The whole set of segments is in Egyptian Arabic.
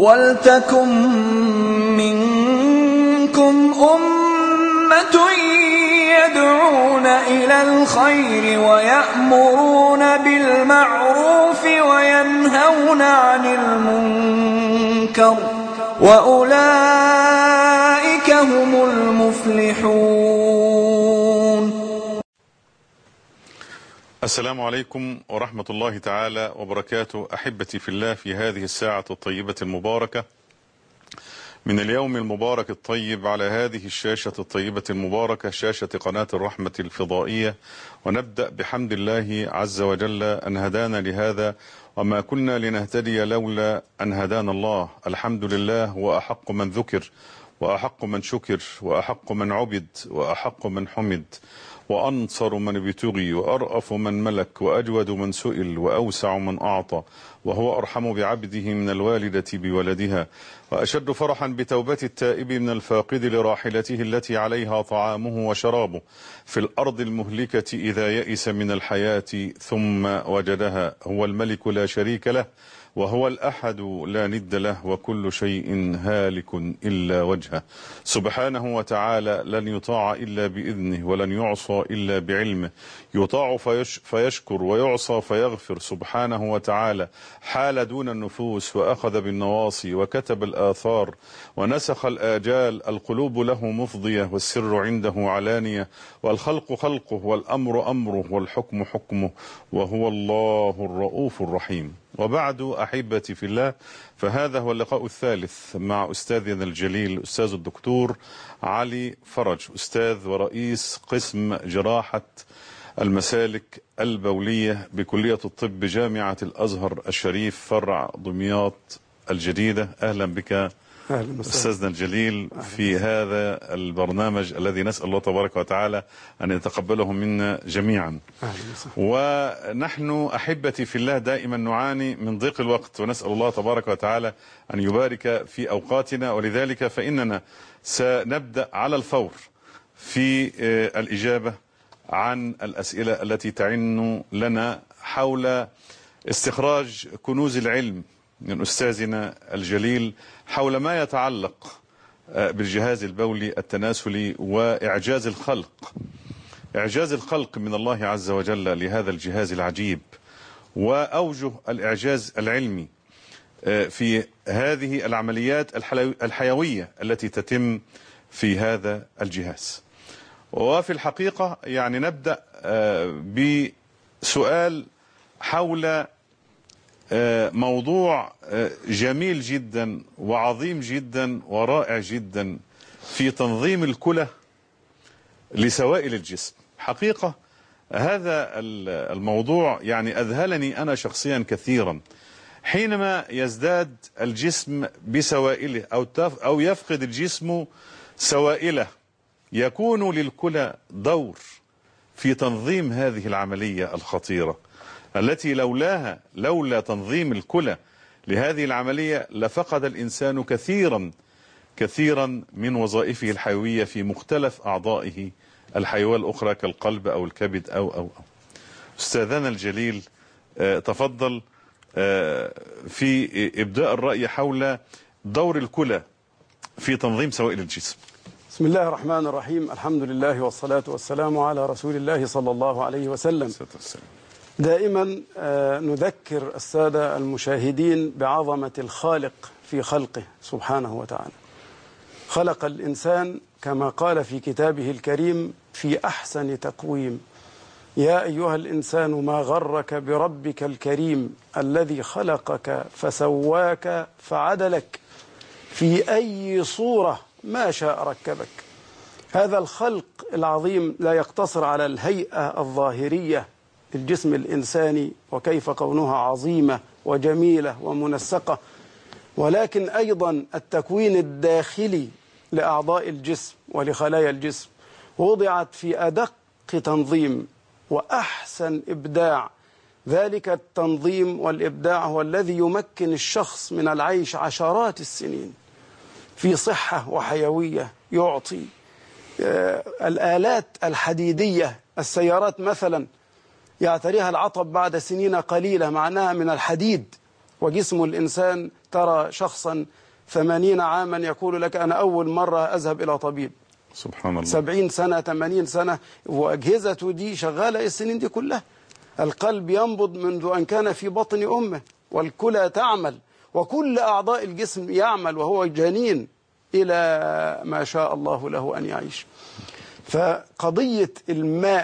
ولتكن منكم أمة يدعون إلى الخير ويأمرون بالمعروف وينهون عن المنكر وأولئك هم المفلحون السلام عليكم ورحمة الله تعالى وبركاته أحبتي في الله في هذه الساعة الطيبة المباركة من اليوم المبارك الطيب على هذه الشاشة الطيبة المباركة شاشة قناة الرحمة الفضائية ونبدأ بحمد الله عز وجل أن هدانا لهذا وما كنا لنهتدي لولا أن هدانا الله الحمد لله هو أحق من ذكر وأحق من شكر وأحق من عبد وأحق من حمد وأنصر من ابتغي وأرأف من ملك وأجود من سئل وأوسع من أعطى وهو أرحم بعبده من الوالدة بولدها وأشد فرحا بتوبة التائب من الفاقد لراحلته التي عليها طعامه وشرابه في الأرض المهلكة إذا يئس من الحياة ثم وجدها هو الملك لا شريك له وهو الأحد لا ند له وكل شيء هالك إلا وجهه سبحانه وتعالى لن يطاع إلا بإذنه ولن يعصى إلا بعلمه يطاع فيش فيشكر ويعصى فيغفر سبحانه وتعالى حال دون النفوس وأخذ بالنواصي وكتب الآثار ونسخ الآجال القلوب له مفضية والسر عنده علانية والخلق خلقه والأمر أمره والحكم حكمه وهو الله الرؤوف الرحيم وبعد أحبتي في الله فهذا هو اللقاء الثالث مع أستاذنا الجليل أستاذ الدكتور علي فرج أستاذ ورئيس قسم جراحة المسالك البولية بكلية الطب جامعة الأزهر الشريف فرع دمياط الجديدة أهلا بك أهلا وسهلا أستاذنا الجليل في هذا البرنامج الذي نسأل الله تبارك وتعالى أن يتقبله منا جميعا أهلا وسهلا ونحن أحبتي في الله دائما نعاني من ضيق الوقت ونسأل الله تبارك وتعالى أن يبارك في أوقاتنا ولذلك فإننا سنبدأ على الفور في آه، الإجابة عن الأسئلة التي تعن لنا حول استخراج كنوز العلم من أستاذنا الجليل حول ما يتعلق آه، بالجهاز البولي التناسلي وإعجاز الخلق إعجاز الخلق من الله عز وجل لهذا الجهاز العجيب وأوجه الإعجاز العلمي آه، في هذه العمليات الحلو- الحيوية التي تتم في هذا الجهاز وفي الحقيقة يعني نبدأ آه، بسؤال حول آه، موضوع آه، جميل جدا وعظيم جدا ورائع جدا في تنظيم الكلى لسوائل الجسم حقيقة هذا ال- الموضوع يعني أذهلني أنا شخصيا كثيرا حينما يزداد الجسم بسوائله أو, تف أو يفقد الجسم سوائله يكون للكلى دور في تنظيم هذه العملية الخطيرة التي لولاها لولا تنظيم الكلى لهذه العملية لفقد الإنسان كثيرا كثيرا من وظائفه الحيوية في مختلف أعضائه الحيوية الأخرى كالقلب أو الكبد أو أو أو أستاذنا الجليل آه، تفضل آه، في إبداء الرأي حول دور الكلى في تنظيم سوائل الجسم بسم الله الرحمن الرحيم الحمد لله والصلاة والسلام على رسول الله صلى الله عليه وسلم الصلاة والسلام. دائما آه، نذكر السادة المشاهدين بعظمة الخالق في خلقه سبحانه وتعالى خلق الإنسان كما قال في كتابه الكريم في أحسن تقويم يا أيها الإنسان ما غرك بربك الكريم الذي خلقك فسواك فعدلك في أي صورة ما شاء ركبك هذا الخلق العظيم لا يقتصر على الهيئة الظاهرية للجسم الإنساني وكيف كونها عظيمة وجميلة ومنسقة ولكن أيضا التكوين الداخلي لأعضاء الجسم ولخلايا الجسم وضعت في أدق تنظيم وأحسن إبداع ذلك التنظيم والإبداع هو الذي يمكن الشخص من العيش عشرات السنين في صحة وحيوية يعطي آه، الآلات الحديدية السيارات مثلا يعتريها العطب بعد سنين قليلة معناها من الحديد وجسم الإنسان ترى شخصا ثمانين عاما يقول لك أنا أول مرة أذهب إلى طبيب سبحان الله سبعين سنة ثمانين سنة وأجهزته دي شغالة السنين دي كلها القلب ينبض منذ أن كان في بطن أمه والكلى تعمل وكل أعضاء الجسم يعمل وهو جنين إلى ما شاء الله له أن يعيش فقضية الماء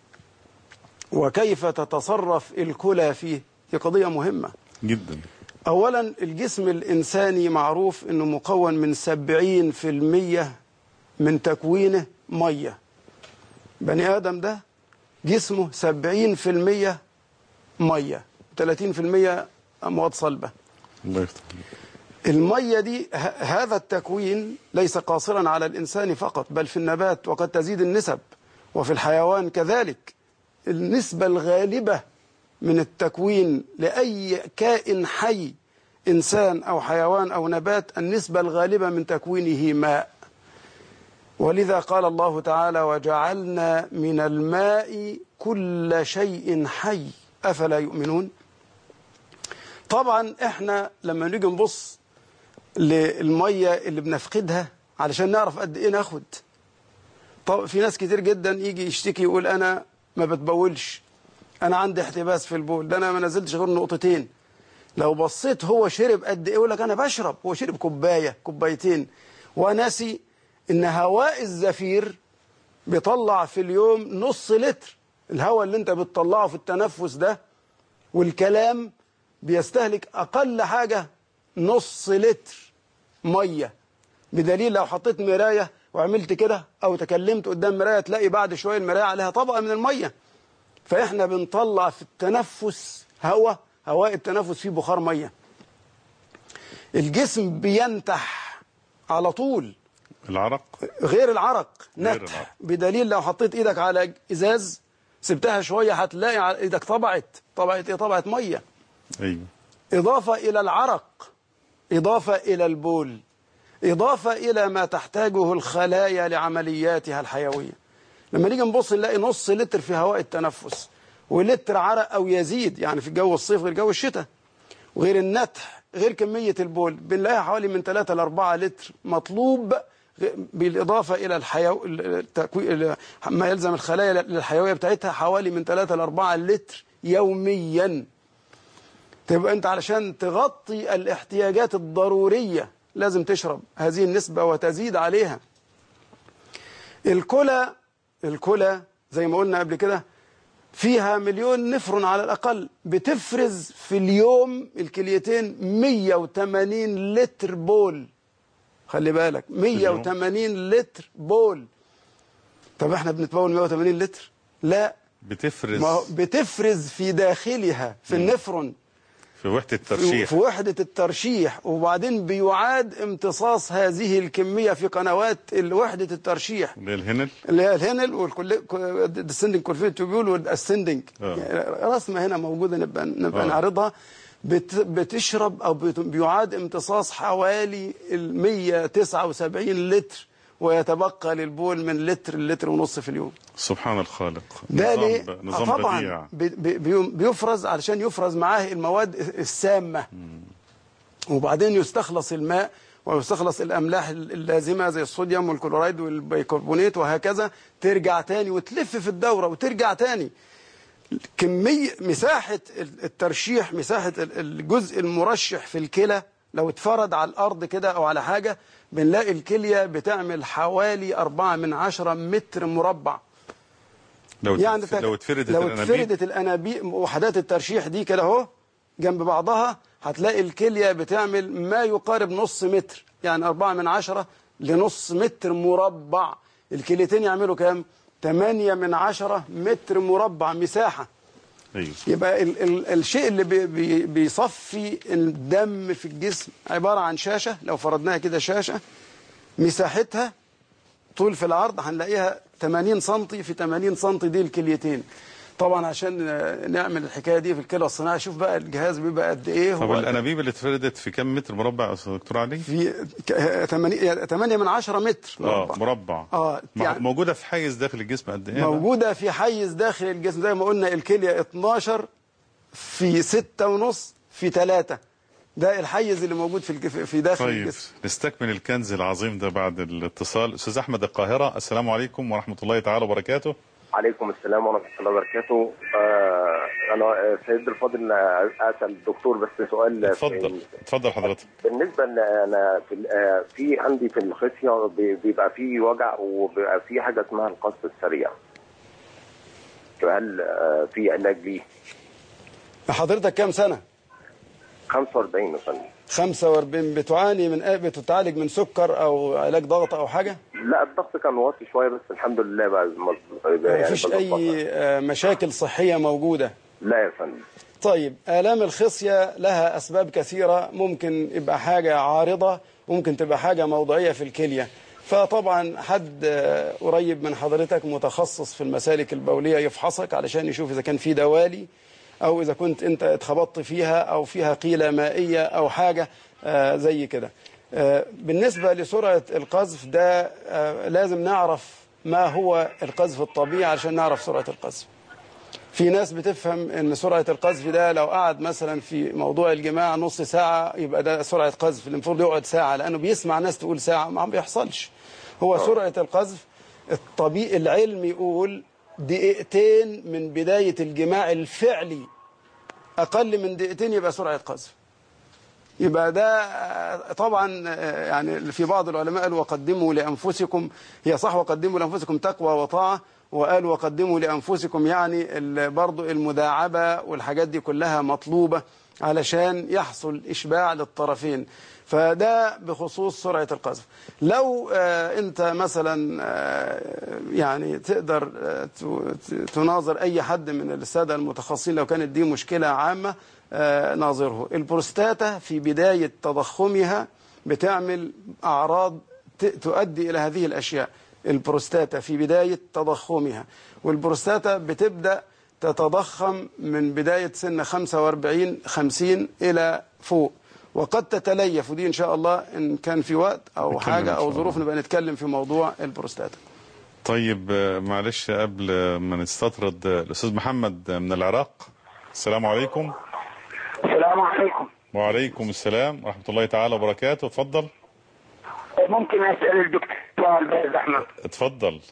وكيف تتصرف الكلى فيه هي قضية مهمة جدا أولا الجسم الإنساني معروف أنه مكون من سبعين في المية من تكوينه مية بني آدم ده جسمه سبعين في المية مية ثلاثين في المية أموات صلبة الله يفتح عليك. المية دي ه- هذا التكوين ليس قاصرا على الإنسان فقط بل في النبات وقد تزيد النسب وفي الحيوان كذلك النسبة الغالبة من التكوين لأي كائن حي إنسان أو حيوان أو نبات النسبة الغالبة من تكوينه ماء ولذا قال الله تعالى وجعلنا من الماء كل شيء حي أفلا يؤمنون طبعا احنا لما نيجي نبص للميه اللي بنفقدها علشان نعرف قد ايه ناخد طب في ناس كتير جدا يجي يشتكي يقول انا ما بتبولش انا عندي احتباس في البول ده انا ما نزلتش غير نقطتين لو بصيت هو شرب قد ايه يقول لك انا بشرب هو شرب كوبايه كوبايتين وناسي ان هواء الزفير بيطلع في اليوم نص لتر الهواء اللي انت بتطلعه في التنفس ده والكلام بيستهلك أقل حاجة نص لتر مية بدليل لو حطيت مراية وعملت كده أو تكلمت قدام مراية تلاقي بعد شوية المراية عليها طبقة من المية فإحنا بنطلع في التنفس هواء هواء التنفس فيه بخار مية الجسم بينتح على طول العرق غير العرق غير نتح العرق. بدليل لو حطيت ايدك على ازاز سبتها شويه هتلاقي على ايدك طبعت طبعت ايه طبعت ميه ايوه إضافة إلى العرق إضافة إلى البول إضافة إلى ما تحتاجه الخلايا لعملياتها الحيوية لما نيجي نبص نلاقي نص لتر في هواء التنفس ولتر عرق أو يزيد يعني في جو الصيف غير جو الشتاء وغير النتح غير كمية البول بنلاقيها حوالي من 3 ل 4 لتر مطلوب غ- بالإضافة إلى الحيو... التكوي... ما يلزم الخلايا للحيوية بتاعتها حوالي من 3 ل 4 لتر يومياً تبقى انت علشان تغطي الاحتياجات الضرورية لازم تشرب هذه النسبة وتزيد عليها الكلى الكلى زي ما قلنا قبل كده فيها مليون نفرون على الأقل بتفرز في اليوم الكليتين 180 لتر بول خلي بالك 180 لتر بول طب احنا بنتبول 180 لتر لا بتفرز ما هو بتفرز في داخلها في النفرون في وحده في الترشيح وحدة الترشيح وبعدين بيعاد امتصاص هذه الكمية في قنوات وحدة الترشيح اللي هي الهنل اللي هي الهنل والديسندنج كولفين تيوبيول والاسندنج آه. رسمة هنا موجودة نبقى نبقى آه. نعرضها بت بتشرب او بت- بيعاد امتصاص حوالي ال 179 لتر ويتبقى للبول من لتر لتر ونص في اليوم سبحان الخالق ده نظام ليه؟ ب- آه نظام طبعا بديع بي- بي- بي- بيفرز علشان يفرز معاه المواد السامة وبعدين يستخلص الماء ويستخلص الأملاح اللازمة زي الصوديوم والكلورايد والبيكربونات وهكذا ترجع تاني وتلف في الدورة وترجع تاني كمية مساحة الترشيح مساحة الجزء المرشح في الكلى لو اتفرد على الأرض كده أو على حاجة بنلاقي الكلية بتعمل حوالي أربعة من عشرة متر مربع لو يعني تف- لو اتفردت لو الانابيب اتفردت الانابيب وحدات الترشيح دي كده اهو جنب بعضها هتلاقي الكليه بتعمل ما يقارب نص متر يعني أربعة من عشرة لنص متر مربع الكليتين يعملوا كام؟ 8 من عشرة متر مربع مساحة ايوه يبقى ال ال الشيء اللي بي بي بيصفي الدم في الجسم عبارة عن شاشة لو فرضناها كده شاشة مساحتها طول في العرض هنلاقيها 80 سم في 80 سم دي الكليتين طبعا عشان آه، نعمل الحكايه دي في الكلى الصناعيه شوف بقى الجهاز بيبقى قد ايه طب هو الانابيب اللي اتفردت في كم متر مربع يا أستاذ دكتور علي؟ في 8 من 10 متر اه مربع. مربع اه مع- يعني موجوده في حيز داخل الجسم قد ايه؟ بقى؟ موجوده في حيز داخل الجسم زي ما قلنا الكليه 12 في 6 ونص في 3 ده الحيز اللي موجود في الجف- في داخل طيب الجسم نستكمل الكنز العظيم ده بعد الاتصال استاذ احمد القاهره السلام عليكم ورحمه الله تعالى وبركاته عليكم السلام ورحمة الله وبركاته آه أنا آه، سيد الفاضل آه، أسأل الدكتور بس سؤال اتفضل اتفضل حضرتك بالنسبة ل- أنا في, ال- آه، في عندي في الخصية بي- بيبقى في وجع وبيبقى في حاجة اسمها القصف السريع هل آه، في علاج ليه؟ حضرتك كام سنة 45 مثلا 45 بتعاني من إيه؟ بتتعالج من سكر او علاج ضغط او حاجة لا الضغط كان واطي شوية بس الحمد لله بقى مظبوط ما فيش اي آه، مشاكل صحية موجودة لا يا فندم طيب آلام الخصية لها أسباب كثيرة ممكن يبقى حاجة عارضة ممكن تبقى حاجة موضعية في الكلية فطبعا حد آه، قريب من حضرتك متخصص في المسالك البولية يفحصك علشان يشوف إذا كان في دوالي أو إذا كنت أنت اتخبطت فيها أو فيها قيلة مائية أو حاجة آه، زي كده آه، بالنسبة لسرعة القذف ده آه، لازم نعرف ما هو القذف الطبيعي عشان نعرف سرعة القذف في ناس بتفهم ان سرعه القذف ده لو قعد مثلا في موضوع الجماع نص ساعه يبقى ده سرعه قذف المفروض يقعد ساعه لانه بيسمع ناس تقول ساعه ما بيحصلش هو سرعه القذف الطبيعي العلم يقول دقيقتين من بدايه الجماع الفعلي اقل من دقيقتين يبقى سرعه قذف يبقى ده آه، طبعا آه، يعني في بعض العلماء قالوا وقدموا لأنفسكم هي صح وقدموا لأنفسكم تقوى وطاعة وقالوا وقدموا لأنفسكم يعني ال- برضو المداعبة والحاجات دي كلها مطلوبة علشان يحصل إشباع للطرفين فده بخصوص سرعة القذف لو آه، أنت مثلا آه، يعني تقدر آه، ت- تناظر أي حد من السادة المتخصصين لو كانت دي مشكلة عامة آه، ناظره البروستاتا في بداية تضخمها بتعمل أعراض ت- تؤدي إلى هذه الأشياء البروستاتا في بداية تضخمها والبروستاتا بتبدأ تتضخم من بداية سن 45 50 إلى فوق وقد تتليف ودي إن شاء الله إن كان في وقت أو نتكلم إن حاجة شاء أو الله. ظروف نبقى نتكلم في موضوع البروستاتا طيب آه، معلش قبل ما نستطرد آه، الاستاذ محمد من العراق السلام عليكم السلام عليكم وعليكم السلام ورحمه الله تعالى وبركاته اتفضل ممكن اسال الدكتور باز احمد اتفضل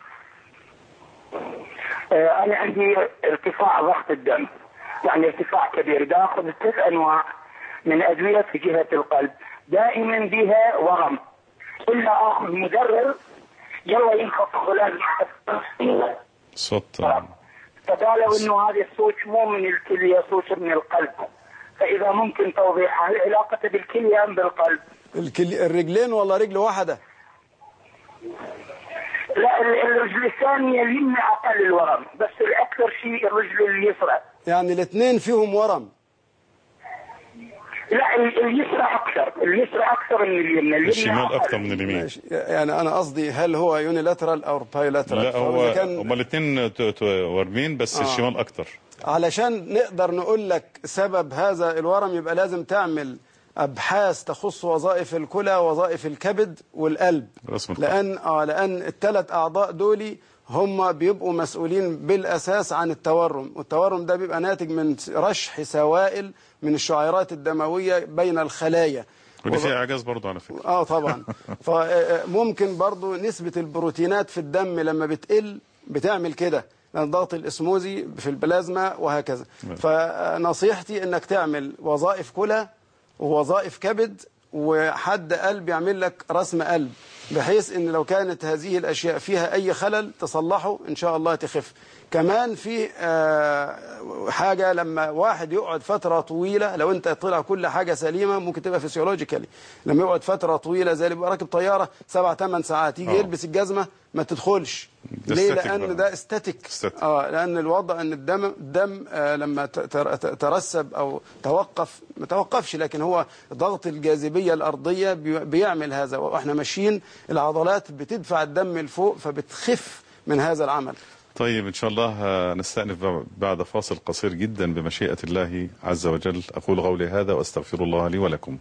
آه، انا عندي ارتفاع ضغط الدم يعني ارتفاع كبير دا اخذ ثلاث انواع من ادويه في جهه القلب دائما بها ورم الا اخذ مدرر يلا ينخفض ولازم أخذ. صوت آه، فقالوا انه هذا الصوت مو من الكليه صوت من القلب فاذا ممكن توضيح هل علاقته بالكليه ام بالقلب؟ الكل- الرجلين ولا رجل واحدة لا ال- الرجل الثانيه اليمنى اقل الورم بس الاكثر شيء الرجل اليسرى يعني الاثنين فيهم ورم لا ال- اليسرى اكثر اليسرى اكثر من اليمنى اليمنى الشمال أقل. اكثر من اليمين ماشي. يعني انا قصدي هل هو يونيلاترال او بايلاترال لا هو فإذا كان هما الاثنين ورمين بس آه. الشمال اكتر علشان نقدر نقول لك سبب هذا الورم يبقى لازم تعمل ابحاث تخص وظائف الكلى وظائف الكبد والقلب رسم القلب. لان اه لان الثلاث اعضاء دول هم بيبقوا مسؤولين بالاساس عن التورم والتورم ده بيبقى ناتج من رشح سوائل من الشعيرات الدمويه بين الخلايا ودي وب- فيها اعجاز برضه على فكره اه طبعا فممكن برضو نسبة البروتينات في الدم لما بتقل بتعمل كده لأن الضغط الاسموزي في البلازما وهكذا فنصيحتي انك تعمل وظائف كلى ووظائف كبد وحد قلب يعمل لك رسم قلب بحيث ان لو كانت هذه الاشياء فيها اي خلل تصلحه ان شاء الله تخف كمان في آه، حاجه لما واحد يقعد فتره طويله لو انت طلع كل حاجه سليمه ممكن تبقى فيسيولوجيكالي لما يقعد فتره طويله زي اللي بيبقى راكب طياره سبع ثمان ساعات يجي آه. يلبس الجزمه ما تدخلش ده ليه static لان بقى. ده استاتيك static. اه لان الوضع ان الدم الدم آه لما ت- تر- ت- ترسب او توقف ما توقفش لكن هو ضغط الجاذبيه الارضيه بي- بيعمل هذا واحنا ماشيين العضلات بتدفع الدم لفوق فبتخف من هذا العمل طيب ان شاء الله آه، نستأنف بعد فاصل قصير جدا بمشيئة الله عز وجل اقول قولي هذا واستغفر الله لي ولكم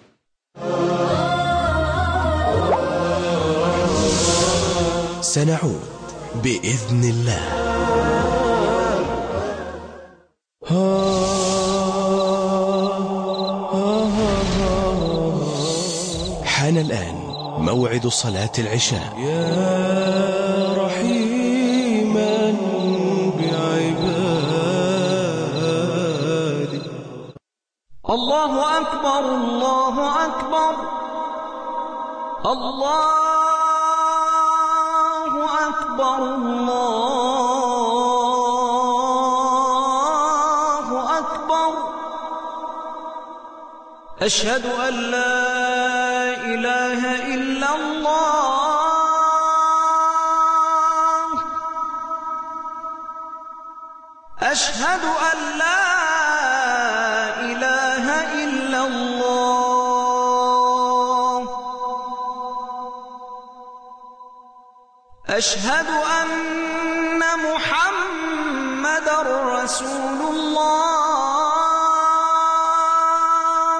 سنعود بإذن الله حان الآن موعد صلاة العشاء يا رحيما بعبادي الله أكبر الله أكبر الله أكبر الله أكبر أشهد أن لا إله إلا الله أشهد أن لا إله إلا الله أشهد أن محمد رسول الله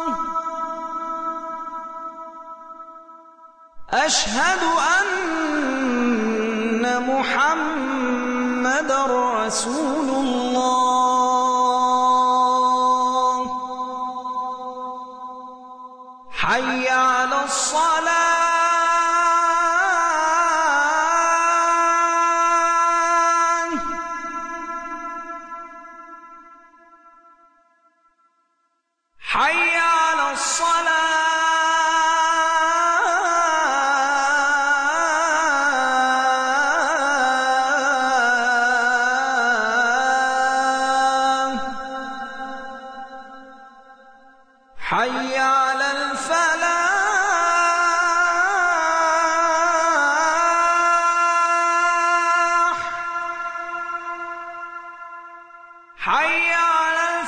أشهد أن محمد رسول الله حي على الصلاة حي على الصلاة حي على الفلاح حي على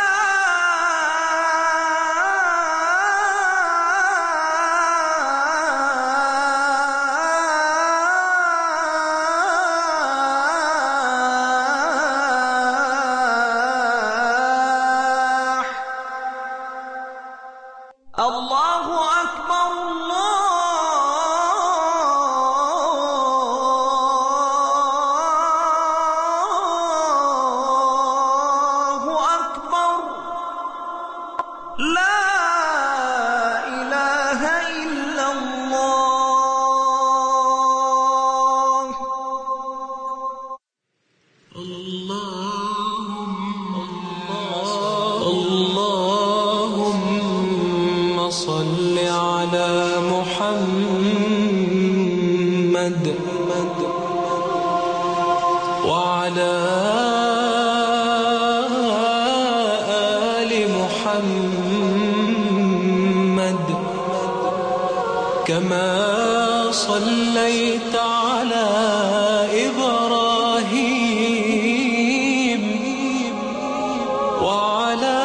الفلاح الله أكبر الله أكبر لا إله إلا الله اللهم صل على محمد وعلى آل محمد كما صليت على إبراهيم وعلى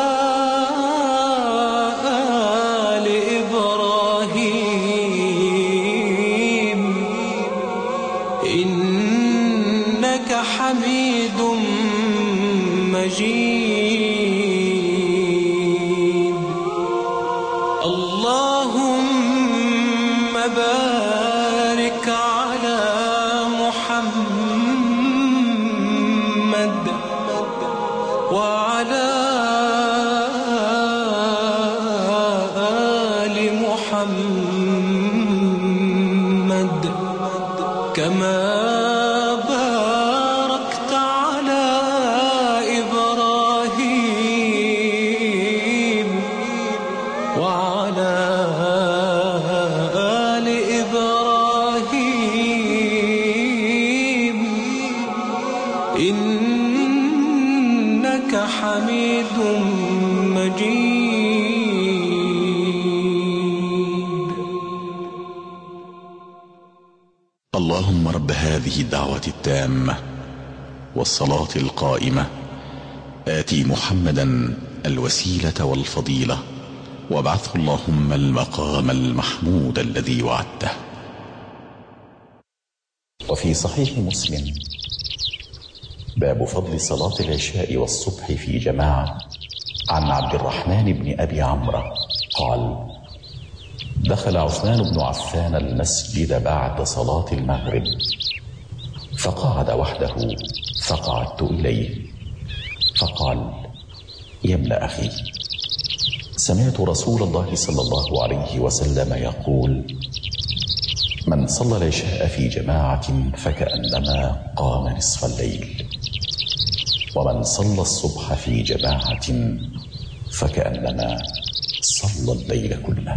آل إبراهيم إنك حميد مجيد اللهم بارك على محمد وعلى آل محمد كما باركت على إبراهيم وعلى آل إبراهيم إنك حميد مجيد اللهم رب هذه الدعوة التامة والصلاة القائمة آتي محمدا الوسيلة والفضيلة وابعثه اللهم المقام المحمود الذي وعدته وفي صحيح مسلم باب فضل صلاة العشاء والصبح في جماعة عن عبد الرحمن بن أبي عمرو قال دخل عثمان بن عفان المسجد بعد صلاة المغرب فقعد وحده فقعدت إليه فقال يا ابن أخي سمعت رسول الله صلى الله عليه وسلم يقول من صلى العشاء في جماعة فكأنما قام نصف الليل ومن صلى الصبح في جماعة فكأنما صلى الليل كله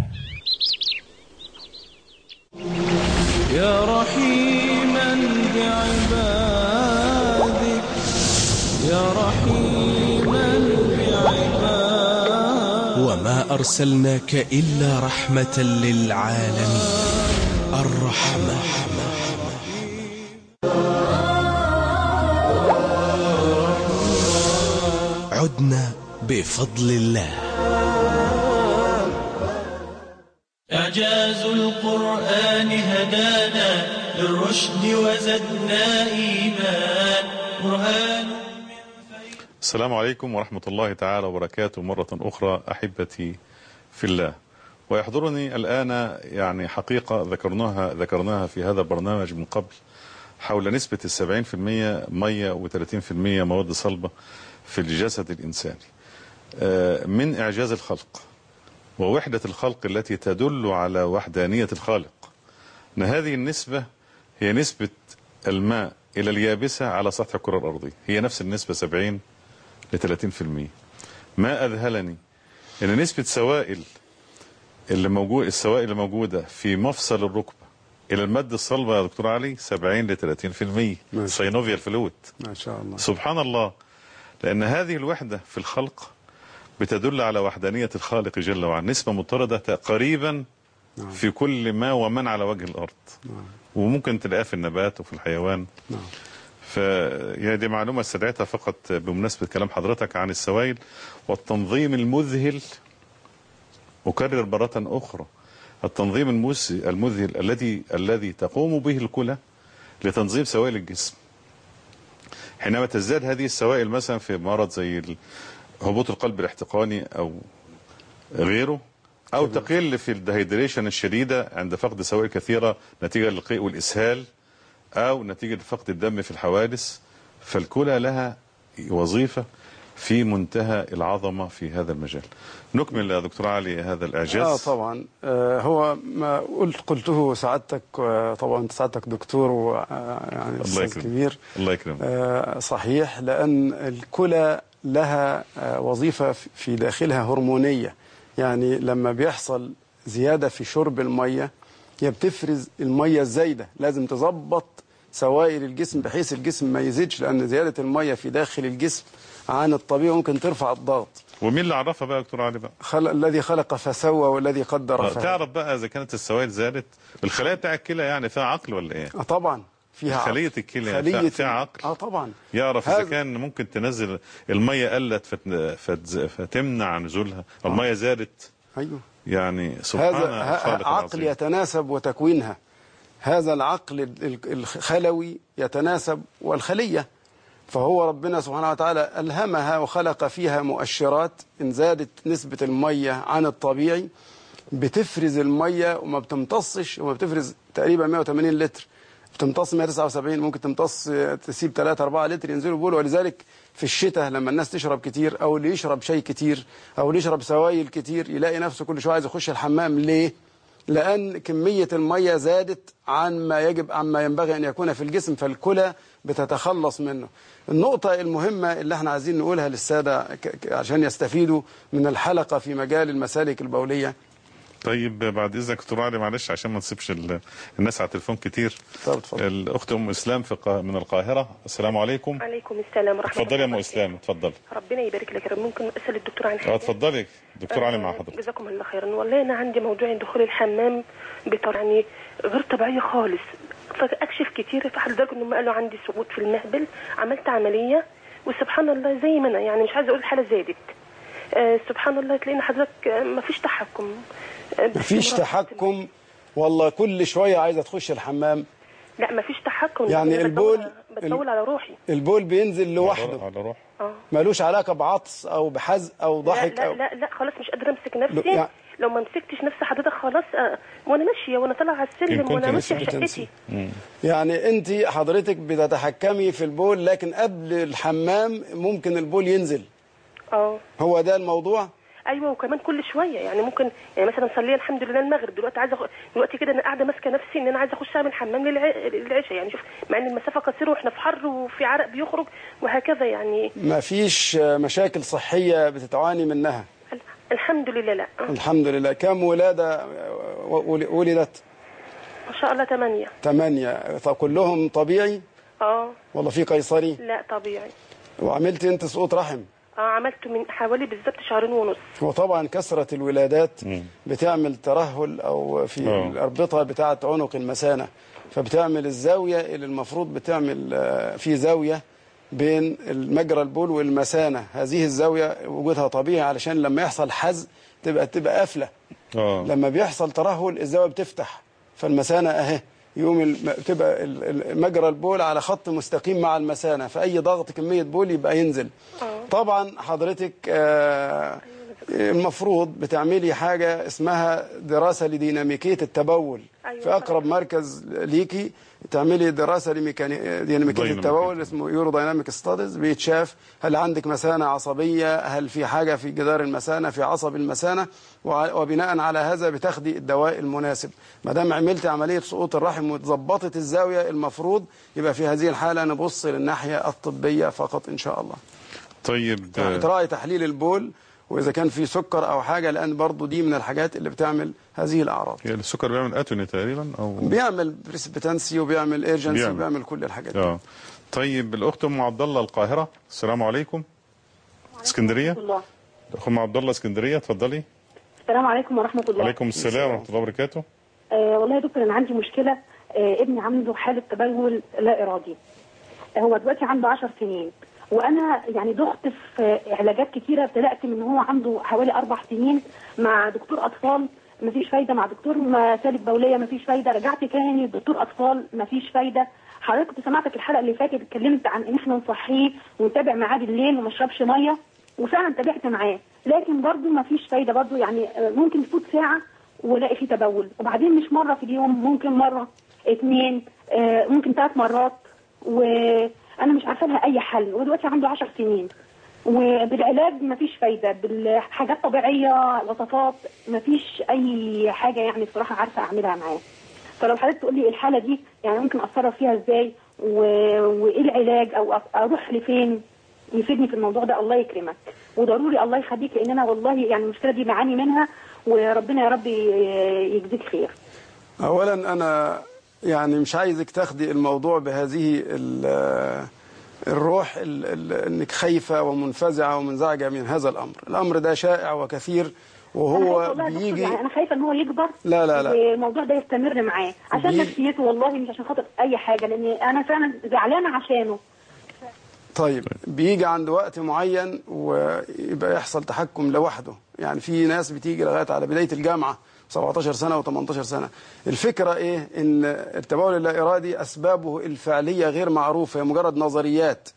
يا رحيما بعبادك يا رحيما بعبادك وما أرسلناك إلا رحمة للعالمين الرحمة عدنا بفضل الله إعجاز القرآن هدانا للرشد وزدنا إيمان برهان السلام عليكم ورحمة الله تعالى وبركاته مرة أخرى أحبتي في الله ويحضرني الآن يعني حقيقة ذكرناها ذكرناها في هذا البرنامج من قبل حول نسبة السبعين في المية مية وثلاثين في المية مواد صلبة في الجسد الإنساني آه، من إعجاز الخلق ووحدة الخلق التي تدل على وحدانية الخالق أن هذه النسبة هي نسبة الماء إلى اليابسة على سطح الكرة الأرضية هي نفس النسبة 70 ل 30% ما أذهلني أن نسبة سوائل اللي موجود السوائل اللي موجودة في مفصل الركبة إلى المادة الصلبة يا دكتور علي 70 ل 30% سينوفيال فلويد ما شاء الله سبحان الله لأن هذه الوحدة في الخلق بتدل على وحدانية الخالق جل وعلا نسبة مضطردة قريبا في كل ما ومن على وجه الأرض وممكن تلاقيها في النبات وفي الحيوان نعم. فهي دي معلومة استدعيتها فقط بمناسبة كلام حضرتك عن السوائل والتنظيم المذهل أكرر مرة أخرى التنظيم المس- المذهل الذي الذي تقوم به الكلى لتنظيم سوائل الجسم حينما تزداد هذه السوائل مثلا في مرض زي ال- هبوط القلب الاحتقاني أو غيره أو تقل في الدهيدريشن الشديدة عند فقد سوائل كثيرة نتيجة للقيء والإسهال أو نتيجة فقد الدم في الحوادث فالكلى لها وظيفة في منتهى العظمة في هذا المجال نكمل يا دكتور علي هذا الإعجاز اه طبعا آه هو ما قلت قلته سعادتك آه طبعا أنت سعادتك دكتور ويعني الله استاذ يكرمك كبير الله يكرمك آه صحيح لان الكلى لها آه وظيفه في داخلها هرمونيه يعني لما بيحصل زياده في شرب الميه هي بتفرز الميه الزايده لازم تظبط سوائل الجسم بحيث الجسم ما يزيدش لان زياده الميه في داخل الجسم عن الطبيعي ممكن ترفع الضغط ومين اللي عرفها بقى يا دكتور علي بقى خلق الذي خلق فسوى والذي قدر آه، فهدى تعرف بقى إذا كانت السوائل زادت الخلايا بتاع الكلى يعني فيها عقل ولا إيه آه طبعا فيها خلية عقل. الكلى خلية فيها- فيها عقل. اه طبعا يعرف إذا هذا- كان ممكن تنزل المية قلت فت... فت... فتمنع نزولها المية زادت ايوه يعني سبحان هذا ه- الخالق عقل العظيم يتناسب وتكوينها هذا العقل ال- ال- الخلوي يتناسب والخلية فهو ربنا سبحانه وتعالى ألهمها وخلق فيها مؤشرات إن زادت نسبة المية عن الطبيعي بتفرز المية وما بتمتصش وما بتفرز تقريبا 180 لتر بتمتص 179 ممكن تمتص تسيب 3 4 لتر ينزلوا بول ولذلك في الشتاء لما الناس تشرب كتير او اللي يشرب شاي كتير او اللي يشرب سوائل كتير يلاقي نفسه كل شويه عايز يخش الحمام ليه؟ لان كميه الميه زادت عن ما يجب عن ما ينبغي ان يكون في الجسم فالكلى بتتخلص منه. النقطه المهمه اللي احنا عايزين نقولها للساده ك- ك- عشان يستفيدوا من الحلقه في مجال المسالك البوليه طيب بعد اذنك دكتور علي معلش عشان ما نسيبش ال- الناس على التليفون كتير طب اتفضل. الاخت ام اسلام في القا- من القاهره السلام عليكم عليكم السلام ورحمة اتفضلي يا ام الله اسلام اتفضلي ربنا يبارك لك يا رب ممكن أسأل الدكتور عن حاجة اه اتفضلي دكتور علي مع آه، حضرتك جزاكم الله خيرا والله أنا عندي موضوع دخول الحمام بطريقة يعني غير طبيعية خالص فأكشف كتير في لدرجة إنهم قالوا عندي سقوط في المهبل عملت عملية وسبحان الله زي ما أنا يعني مش عايزة أقول الحالة زادت آه سبحان الله تلاقينا حضرتك آه، مفيش تحكم آه، مفيش باستمرار. تحكم والله كل شويه عايزه تخش الحمام لا مفيش تحكم يعني أنا البول- بتطول- بتطول على روحي البول بينزل لوحده على روح اه ملوش علاقه بعطس او بحزق او لا ضحك لا أو لا لا خلاص مش قادره امسك لو- نفسي يعني- لو ما مسكتش نفسي حضرتك خلاص آه، وانا ماشيه وانا طالعه على إن السلم كنت وانا ماشيه في نسيت شقتي تنسي. يعني انت حضرتك بتتحكمي في البول لكن قبل الحمام ممكن البول ينزل اه هو ده الموضوع ايوه وكمان كل شويه يعني ممكن يعني مثلا صلي الحمد لله المغرب دلوقتي عايزه أخ... دلوقتي كده انا قاعده ماسكه نفسي ان انا عايزه اخش اعمل حمام للع... للعشاء يعني شوف مع ان المسافه قصيره واحنا في حر وفي عرق بيخرج وهكذا يعني ما فيش مشاكل صحية بتتعاني منها الحمد لله لا الحمد لله كم ولادة ول- ولدت ما شاء الله ثمانية ثمانية طب كلهم طبيعي اه ولا في قيصري لا طبيعي وعملت انت سقوط رحم اه عملته من حوالي بالظبط شهرين ونص وطبعا كثرة الولادات بتعمل ترهل أو في آه. الأربطة بتاعة عنق المثانة فبتعمل الزاوية اللي المفروض بتعمل آه، في زاوية بين المجرى البول والمثانة هذه الزاوية وجودها طبيعي علشان لما يحصل حز تبقى تبقى قافلة اه لما بيحصل ترهل الزاوية بتفتح فالمثانة أهي يقوم الم- تبقى ال- ال- مجرى البول على خط مستقيم مع المثانة فأي ضغط كمية بول يبقى ينزل طبعا حضرتك آه، المفروض بتعملي حاجة اسمها دراسة لديناميكية التبول أيوة في أقرب مركز ليكي تعملي دراسة لميكاني... ديناميكية ديناميكية. التبول اسمه يورو دايناميك ستاديز بيتشاف هل عندك مثانة عصبية هل في حاجة في جدار المثانة في عصب المثانة وع- وبناء على هذا بتاخدي الدواء المناسب ما دام عملت عملية سقوط الرحم وتظبطت الزاوية المفروض يبقى في هذه الحالة نبص للناحية الطبية فقط إن شاء الله طيب يعني تراعي تحليل البول وإذا كان في سكر أو حاجة لأن برضو دي من الحاجات اللي بتعمل هذه الأعراض هي السكر بيعمل اتوني تقريبا او بيعمل بريسبتنسي وبيعمل ايرجنسي بيعمل. وبيعمل كل الحاجات دي اه طيب الاخت ام عبد الله القاهره السلام عليكم اسكندريه الله اخ ام عبد الله اسكندريه اتفضلي السلام عليكم ورحمة الله وعليكم السلام ورحمه الله وبركاته آه والله يا دكتور أنا عندي مشكلة آه ابني عنده حالة تبول لا إرادي آه هو دلوقتي عنده 10 سنين وأنا يعني دخت في آه، علاجات كتيرة ابتدأت من هو عنده حوالي أربع سنين مع دكتور أطفال مفيش فايدة مع دكتور مسالك بولية مفيش فايدة رجعت تاني دكتور أطفال مفيش فايدة حضرتك كنت سمعتك الحلقة اللي فاتت اتكلمت عن إن إحنا نصحيه ونتابع معاه بالليل وما يشربش مية وفعلا تابعت معاه لكن برضه مفيش فايدة برضه يعني آه، ممكن تفوت ساعة والاقي فيه تبول وبعدين مش مره في اليوم ممكن مره اتنين آه، ممكن ثلاث مرات وانا مش عارفه لها اي حل ودلوقتي عنده 10 سنين وبالعلاج مفيش فايده بالحاجات طبيعيه وصفات مفيش اي حاجه يعني بصراحه عارفه اعملها معاه فلو حضرتك تقول لي الحاله دي يعني ممكن اتصرف فيها ازاي و... وايه العلاج او أ- اروح لفين يفيدني في الموضوع ده الله يكرمك وضروري الله يخليك لان انا والله يعني المشكله دي بعاني منها وربنا يا رب ي- يجزيك خير اولا انا يعني مش عايزك تاخدي الموضوع بهذه ال- الروح ال- ال- انك خايفه ومنفزعه ومنزعجه من هذا الامر الامر ده شائع وكثير أنا وهو خايفة والله يا دكتور، بيجي يعني انا خايفه ان هو يكبر لا لا لا. والموضوع ده يستمر معاه عشان بيجي- نفسيته والله مش عشان خاطر اي حاجه لان انا فعلا زعلانه عشانه طيب بيجي عند وقت معين ويبقى يحصل تحكم لوحده يعني في ناس بتيجي لغايه على بدايه الجامعه 17 سنه و18 سنه الفكره ايه ان التبول اللا ارادي اسبابه الفعليه غير معروفه هي مجرد نظريات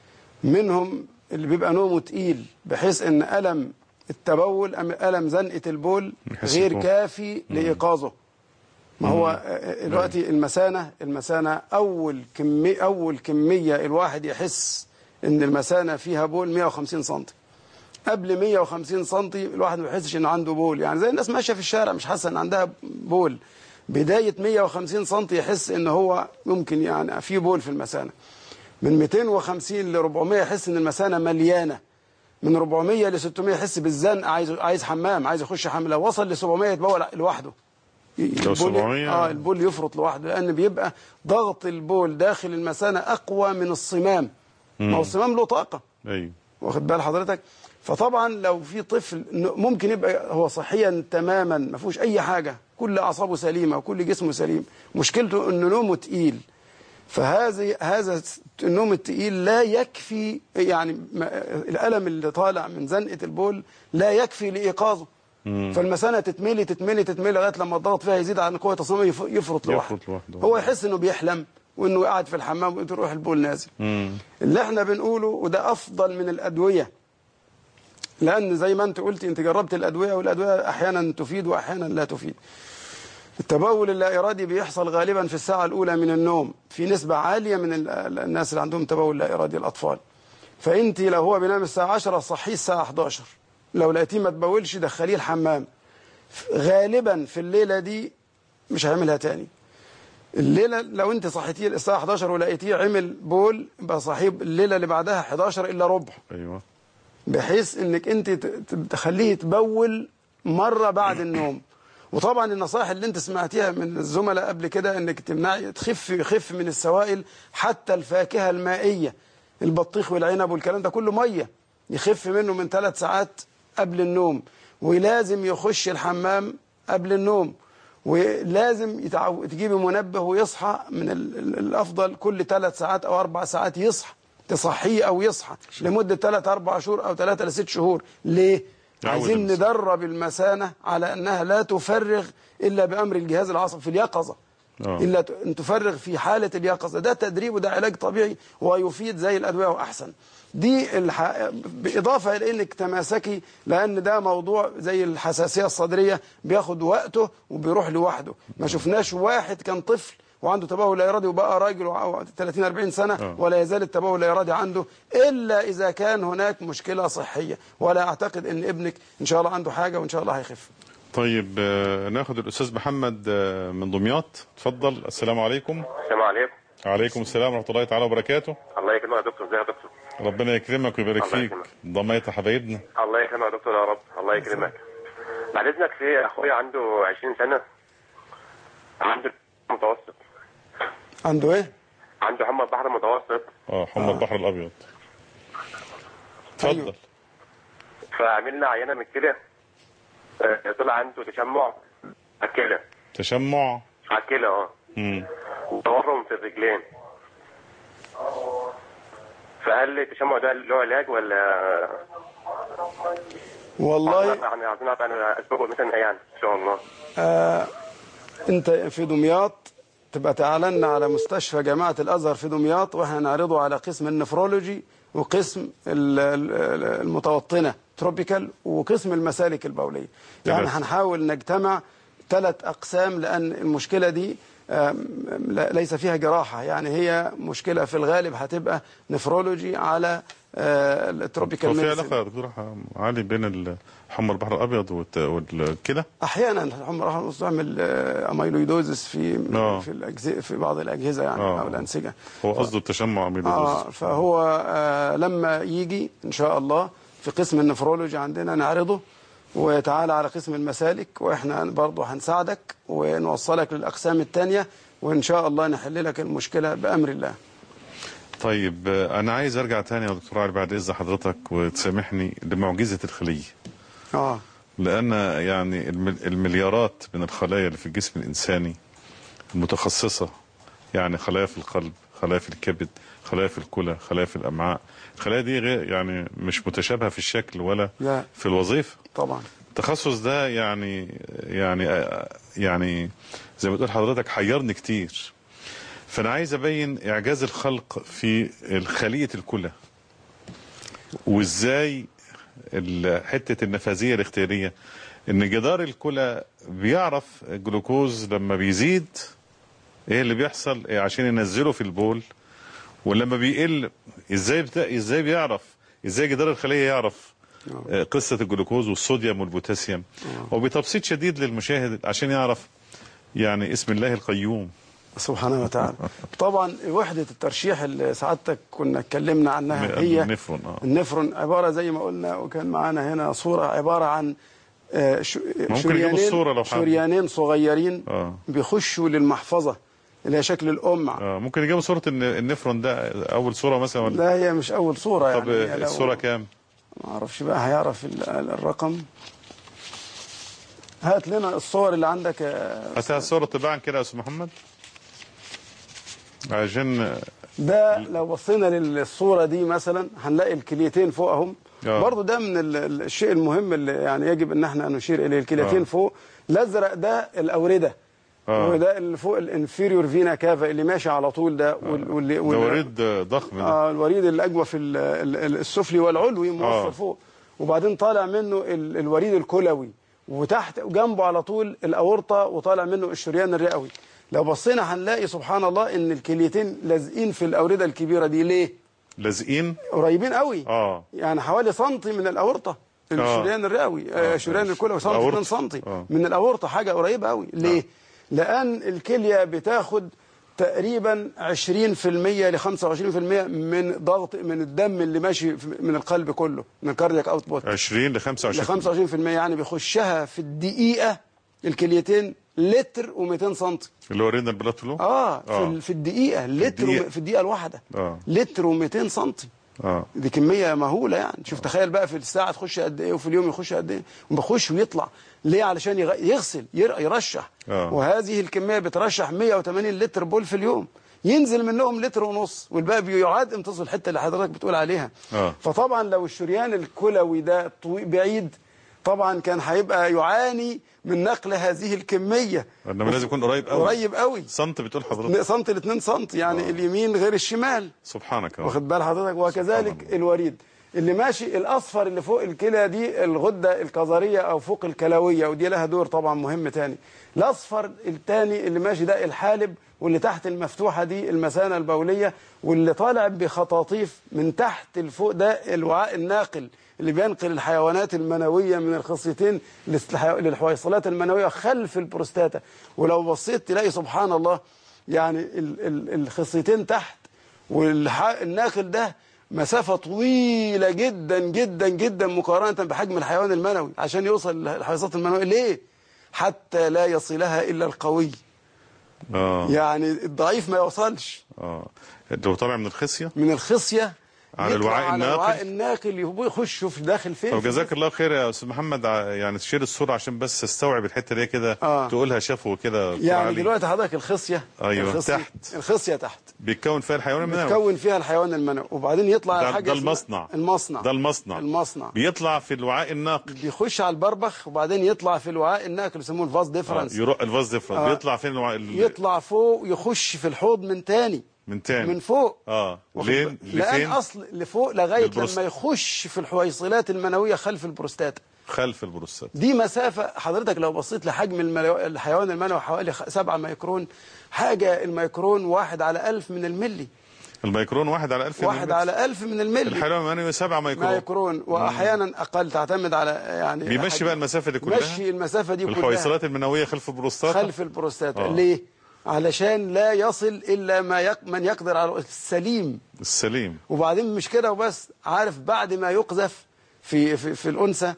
منهم اللي بيبقى نومه تقيل بحيث ان الم التبول أم الم زنقه البول يحس غير بفوق. كافي لايقاظه ما هو آه، دلوقتي المثانة المثانة أول كمية أول كمية الواحد يحس إن المثانة فيها بول 150 سم قبل 150 سم الواحد ما يحسش إنه عنده بول يعني زي الناس ماشية في الشارع مش حاسة إن عندها بول بداية 150 سم يحس إن هو ممكن يعني في بول في المثانة من 250 ل 400 يحس إن المثانة مليانة من 400 ل 600 يحس بالزنق عايز عايز حمام عايز يخش حمام لو وصل ل 700 يتبول لوحده لو البول- 700 اه البول يفرط لوحده لان بيبقى ضغط البول داخل المثانه اقوى من الصمام ما هو الصمام له طاقه ايوه واخد بال حضرتك فطبعا لو في طفل ن- ممكن يبقى هو صحيا تماما ما فيهوش اي حاجه كل اعصابه سليمه وكل جسمه سليم مشكلته انه نومه تقيل فهذه هذا النوم التقيل لا يكفي يعني ما- الالم اللي طالع من زنقه البول لا يكفي لايقاظه فالمثانه تتملي تتملي تتملي لغايه لما الضغط فيها يزيد عن قوه الصمام يف- يفرط لوحده يفرط لوحده. هو يحس انه بيحلم وانه قاعد في الحمام وتروح البول نازل مم. اللي احنا بنقوله وده افضل من الادويه لان زي ما انت قلتي انت جربت الادويه والادويه احيانا تفيد واحيانا لا تفيد التبول اللا ارادي بيحصل غالبا في الساعه الاولى من النوم في نسبه عاليه من ال- ال- الناس اللي عندهم تبول لا ارادي الاطفال فانت لو هو بينام الساعه 10 صحيه الساعه 11 لو لقيتيه ما تبولش دخليه الحمام غالبا في الليله دي مش هيعملها تاني الليله لو انت صحيتيه الساعه 11 ولقيتيه عمل بول يبقى صحيب الليله اللي بعدها 11 الا ربع ايوه بحيث انك انت ت- ت- تخليه يتبول مره بعد النوم وطبعا النصائح اللي انت سمعتيها من الزملاء قبل كده انك تمنعي تخف يخف من السوائل حتى الفاكهه المائيه البطيخ والعنب والكلام ده كله ميه يخف منه من ثلاث ساعات قبل النوم ولازم يخش الحمام قبل النوم ولازم يتعو... تجيبي منبه ويصحى من ال... ال- الافضل كل ثلاث ساعات او اربع ساعات يصحى تصحيه او يصحى لمده ثلاث اربع شهور او ثلاثه لست شهور ليه؟ يعود عايزين المسانة. ندرب المثانه على انها لا تفرغ الا بامر الجهاز العصبي في اليقظه آه. الا ت- ان تفرغ في حاله اليقظه ده تدريب وده علاج طبيعي ويفيد زي الادويه واحسن دي الح... باضافه الى انك تماسكي لان ده موضوع زي الحساسيه الصدريه بياخد وقته وبيروح لوحده ما شفناش واحد كان طفل وعنده تبول لا ارادي وبقى راجل وع- 30 40 سنه آه. ولا يزال التبول لا ارادي عنده الا اذا كان هناك مشكله صحيه ولا اعتقد ان ابنك ان شاء الله عنده حاجه وان شاء الله هيخف طيب آه، ناخد الاستاذ محمد آه، من دمياط اتفضل السلام عليكم السلام عليكم عليكم السلام ورحمه الله تعالى وبركاته الله يكرمك يا دكتور ازيك يا دكتور ربنا يكرمك ويبارك الله فيك يكرمك. ضميت حبايبنا الله يكرمك يا دكتور يا رب الله يكرمك بعد اذنك في اخويا عنده 20 سنه عنده متوسط عنده ايه عنده حمى البحر المتوسط اه حمى البحر الابيض اتفضل فعملنا عينه من الكلى آه، طلع عنده تشمع على الكلى تشمع على الكلى اه مم. وتورم في الرجلين فهل التشمع ده له علاج ولا والله يعني عايزين نعرف عن اسبابه مثلا ايه يعني ان شاء الله آه انت في دمياط تبقى تعلن على مستشفى جامعة الأزهر في دمياط واحنا نعرضه على قسم النفرولوجي وقسم ال- ال- المتوطنة تروبيكال وقسم المسالك البولية يعني تمام. هنحاول نجتمع ثلاث أقسام لأن المشكلة دي آم، لا- ليس فيها جراحة يعني هي مشكلة في الغالب هتبقى نفرولوجي على آه، التروبيكال هو في ميديسين. علاقه يا دكتور علي بين ال- حمى البحر الابيض والت- والكلى احيانا الحمى راح تعمل آه، اميلويدوزس في آه. في الأجزاء في بعض الاجهزه يعني آه. او الانسجه هو قصده التشمع اميلويدوز اه فهو آه لما يجي ان شاء الله في قسم النفرولوجي عندنا نعرضه وتعالى على قسم المسالك واحنا برضه هنساعدك ونوصلك للاقسام الثانيه وان شاء الله نحل لك المشكله بامر الله طيب آه، انا عايز ارجع تاني يا دكتور علي بعد اذن حضرتك وتسامحني لمعجزه الخليه اه لان يعني المل- المليارات من الخلايا اللي في الجسم الانساني المتخصصه يعني خلايا في القلب خلايا في الكبد خلايا في الكلى خلايا في الامعاء الخلايا دي غير يعني مش متشابهه في الشكل ولا لا في الوظيفه طبعا التخصص ده يعني يعني يعني زي ما تقول حضرتك حيرني كتير فانا عايز ابين اعجاز الخلق في خليه الكلى وازاي ال- حته النفاذيه الاختياريه ان جدار الكلى بيعرف الجلوكوز لما بيزيد ايه اللي بيحصل إيه عشان ينزله في البول ولما بيقل ازاي بتا... ازاي بيعرف ازاي جدار الخليه يعرف آه، قصه الجلوكوز والصوديوم والبوتاسيوم وبتبسيط شديد للمشاهد عشان يعرف يعني اسم الله القيوم سبحانه وتعالى طبعا وحده الترشيح اللي سعادتك كنا اتكلمنا عنها هي النفرون اه النفرون عبارة زي ما قلنا وكان معانا هنا صورة عبارة عن آه، ش- ممكن نجيب الصورة لو حابب. شريانين صغيرين اه بيخشوا للمحفظة اللي هي شكل الأمع اه ممكن نجيب صوره الن- النفرون ده اول صوره مثلا ولا لا هي مش أول صورة طب يعني هي لو- الصوره كام؟ ما أعرفش بقى هيعرف ال- ال- الرقم هات لنا الصور اللي عندك يا هاتها الصوره طباعا كده يا استاذ محمد عشان ده لو بصينا للصورة دي مثلا هنلاقي الكليتين فوقهم آه. برضو ده من ال- ال- الشيء المهم اللي يعني يجب ان احنا نشير اليه الكليتين آه. فوق الازرق ده الاورده آه. وده اللي فوق الانفيريور فينا كافا اللي ماشي على طول ده وال واللي ده وال- وريد ضخم ده اه الوريد الاجوف ال- ال- ال- السفلي والعلوي موصل آه. فوق وبعدين طالع منه ال- الوريد الكلوي وتحت جنبه على طول الاورطه وطالع منه الشريان الرئوي لو بصينا هنلاقي سبحان الله ان الكليتين لازقين في الاورده الكبيره دي ليه لازقين قريبين قوي اه يعني حوالي سنتي من الاورطه الشريان الرئوي آه، شريان الكلى سنتي الأورطة. 2 سنتي آه. من الاورطه حاجه قريبه قوي ليه لان الكليه بتاخد تقريبا 20% ل 25% من ضغط من الدم اللي ماشي في- من القلب كله من الكاردياك اوتبوت 20 ل ل 25 25% يعني بيخشها في الدقيقه الكليتين لتر و200 سنتي اللي هو رينال بلاد فلو اه في, آه. ال- في الدقيقه لتر الدقيقة. وم- في الدقيقه الواحده اه لتر و200 سنتي اه دي كميه مهوله يعني شوف تخيل بقى في الساعه تخش قد ايه وفي اليوم يخش قد ايه وبخش ويطلع ليه علشان يغ- يغسل ير- يرشح آه. وهذه الكميه بترشح 180 لتر بول في اليوم ينزل منهم لتر ونص والباقي بيعاد امتصاص الحته اللي حضرتك بتقول عليها اه فطبعا لو الشريان الكلوي ده طوي- بعيد طبعا كان هيبقى يعاني من نقل هذه الكميه انما لازم يكون قريب قوي قريب قوي سنت بتقول حضرتك سنتي ل 2 سنتي يعني اليمين غير الشمال سبحانك يا رب. واخد بال حضرتك وكذلك الوريد اللي ماشي الاصفر اللي فوق الكلى دي الغده الكظريه او فوق الكلويه ودي لها دور طبعا مهم تاني الاصفر التاني اللي ماشي ده الحالب واللي تحت المفتوحه دي المثانه البوليه واللي طالع بخطاطيف من تحت لفوق ده الوعاء الناقل اللي بينقل الحيوانات المنويه من الخصيتين للحي- للحويصلات المنويه خلف البروستاتا ولو بصيت تلاقي سبحان الله يعني ال- ال- الخصيتين تحت والناقل ده مسافة طويلة جدا جدا جدا مقارنة بحجم الحيوان المنوي عشان يوصل للحيوانات المنوية ليه؟ حتى لا يصلها إلا القوي اه يعني الضعيف ما يوصلش اه لو طالع من الخصيه من الخصية على يطلع الوعاء على الناقل. الوعاء الناقل يبقى يخش في داخل فين طب جزاك الله خير يا استاذ محمد ع- يعني تشير الصوره عشان بس استوعب الحته دي كده آه. تقولها شافه كده دكتور يعني علي. دلوقتي حضرتك الخصية أيوة، الخصية تحت. الخصية تحت بيتكون فيها الحيوان المنوي بتكون فيها الحيوان المنوي وبعدين يطلع ده, حاجة ده اسمها- المصنع المصنع ده المصنع المصنع بيطلع في الوعاء الناقل بيخش على البربخ وبعدين يطلع في الوعاء الناقل يسموه الفاز آه. ديفرنس يروح الفاز ديفرنس آه. بيطلع فين الوعاء ال- يطلع فوق يخش في الحوض من تاني من تاني من فوق اه واخد لين بالك؟ لان لفين اصل لفوق لغايه للبروست- لما يخش في الحويصلات المنويه خلف البروستاتا خلف البروستات دي مسافه حضرتك لو بصيت لحجم الملو... الحيوان المنوي حوالي 7 ميكرون حاجه الميكرون واحد على ألف من الملي الميكرون واحد على 1000 واحد على ألف من الملي الحيوان المنوي 7 ميكرون ميكرون واحيانا اقل تعتمد على يعني بيمشي حجم- بقى المسافه دي كلها مشي المسافه دي كلها الحويصلات المنويه خلف البروستات خلف البروستاتا آه. ليه علشان لا يصل الا ما يق... من يقدر على السليم السليم وبعدين مش كده وبس عارف بعد ما يقذف في في, في الانثى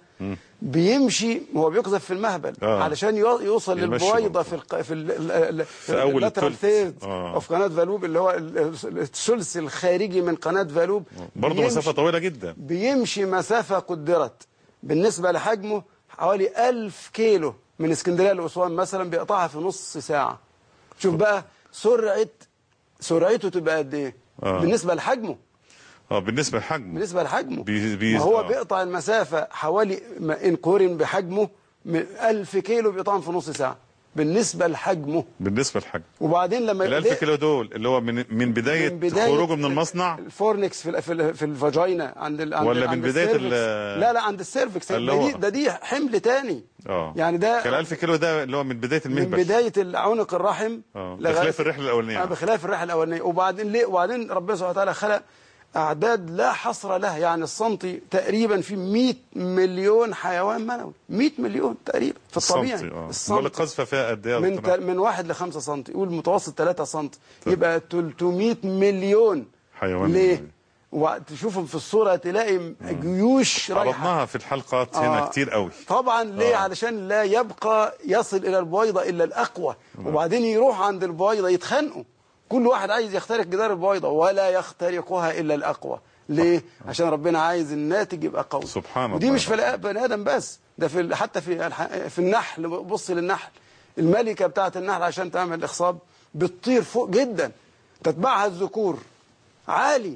بيمشي هو بيقذف في المهبل آه. علشان يو- يوصل يمشي للبويضه في الق... في, ال... ال- ال- في أول اللاترال الثلث. ثيرد آه. اوف قناه فالوب اللي هو ال- ال- الثلث الخارجي من قناه فالوب برضه بيمشي- مسافه طويله جدا بيمشي مسافة قدرت بالنسبة لحجمه حوالي ألف كيلو من اسكندرية لأسوان مثلا بيقطعها في نص ساعة شوف بقى سرعة سرعته تبقى قد إيه آه. بالنسبة لحجمه اه بالنسبه لحجمه بالنسبة لحجمه بي بي ما هو آه. بيقطع المسافة حوالي ما إن قورن بحجمه من ألف كيلو بيقطعهم في نص ساعة بالنسبة لحجمه بالنسبه لحجمه وبعدين لما ال 1000 كيلو دول اللي هو من من بدايه, من بداية خروجه من المصنع الفورنكس في ال- في, ال- في الفاجينا عند ال- عند ولا عند من بداية السيرفكس. ال- لا لا عند السيرفكس اللي ده هو- دي, ده دي حمل تاني اه يعني ده كان 1000 كيلو ده اللي هو من بدايه من المهبل بدايه عنق الرحم اه لغاية- بخلاف الرحله الاولانيه آه، بخلاف الرحله الاولانيه وبعدين ليه وبعدين ربنا سبحانه وتعالى خلق اعداد لا حصر لها يعني السنتي تقريبا في 100 مليون حيوان منوي 100 مليون تقريبا في الطبيعي السنتي، اه امال السنتي القذفه فيها قد ايه يا من دكتور؟ تل- من واحد ل 5 سم يقول متوسط 3 سم يبقى 300 مليون حيوان ليه؟ منوي. وتشوفهم في الصوره تلاقي جيوش رايحه عرضناها في الحلقات هنا آه. كتير قوي طبعا ليه آه. علشان لا يبقى يصل الى البويضه الا الاقوى وبعدين يروح عند البويضه يتخانقوا كل واحد عايز يخترق جدار البويضه ولا يخترقها الا الاقوى ليه عشان ربنا عايز الناتج يبقى قوي سبحان ودي الله. مش في البني ادم بس ده في ال- حتى في الح- في النحل بص للنحل الملكه بتاعه النحل عشان تعمل اخصاب بتطير فوق جدا تتبعها الذكور عالي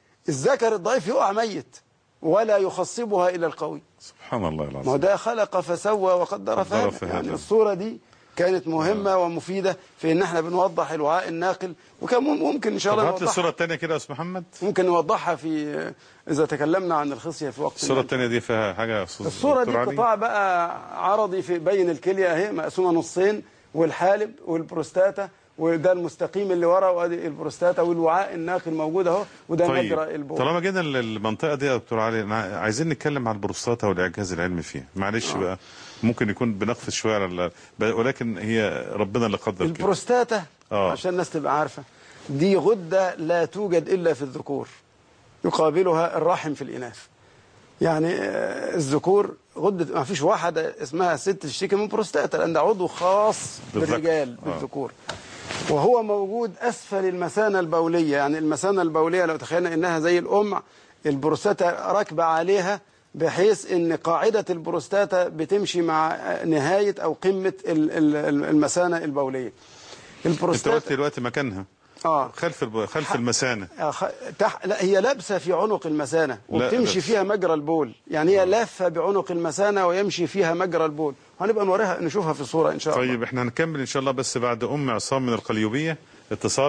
الذكر الضعيف يقع ميت ولا يخصبها الى القوي سبحان الله ما هو العظيم ده خلق فسوى وقدر قدر فهدى فهدى. يعني الصورة دي كانت مهمة ومفيدة في ان احنا بنوضح الوعاء الناقل وكان مم- ممكن ان شاء طب الله هات لي الصوره نوضحها الثانيه كده يا استاذ محمد ممكن نوضحها في اذا تكلمنا عن الخصية في وقت الصوره ما. الثانيه دي فيها حاجه يا استاذ الصورة دي دكتور علي؟ قطاع بقى عرضي في بين الكلية اهي مقسومة نصين والحالب والبروستاتا وده المستقيم اللي ورا وادي البروستاتا والوعاء الناقي الموجود اهو وده طيب مجرى البول طالما جينا للمنطقه دي يا دكتور علي أنا عايزين نتكلم عن البروستاتا والاعجاز العلمي فيها معلش آه. بقى ممكن يكون بنقفز شويه على ال- ب- ولكن هي ربنا اللي قدر كده البروستاتا آه. عشان الناس تبقى عارفة دي غدة لا توجد إلا في الذكور يقابلها الرحم في الإناث يعني آه، الذكور غدة ما فيش واحدة اسمها ست تشتكي من بروستاتا لأن ده عضو خاص بالذكر. بالرجال آه. بالذكور وهو موجود أسفل المثانة البولية يعني المثانة البولية لو تخيلنا إنها زي الأم البروستاتا راكبة عليها بحيث ان قاعدة البروستاتا بتمشي مع نهاية او قمة ال- ال- المثانة البولية انت البروستاتا قلت دلوقتي مكانها اه خلف الب... خلف المثانه آه، خ- تح... لا هي لابسه في عنق المثانه لا، وبتمشي بس. فيها مجرى البول يعني هي لافه بعنق المثانه ويمشي فيها مجرى البول هنبقى نوريها نشوفها في صوره ان شاء الله طيب احنا هنكمل ان شاء الله بس بعد ام عصام من القليوبيه اتصال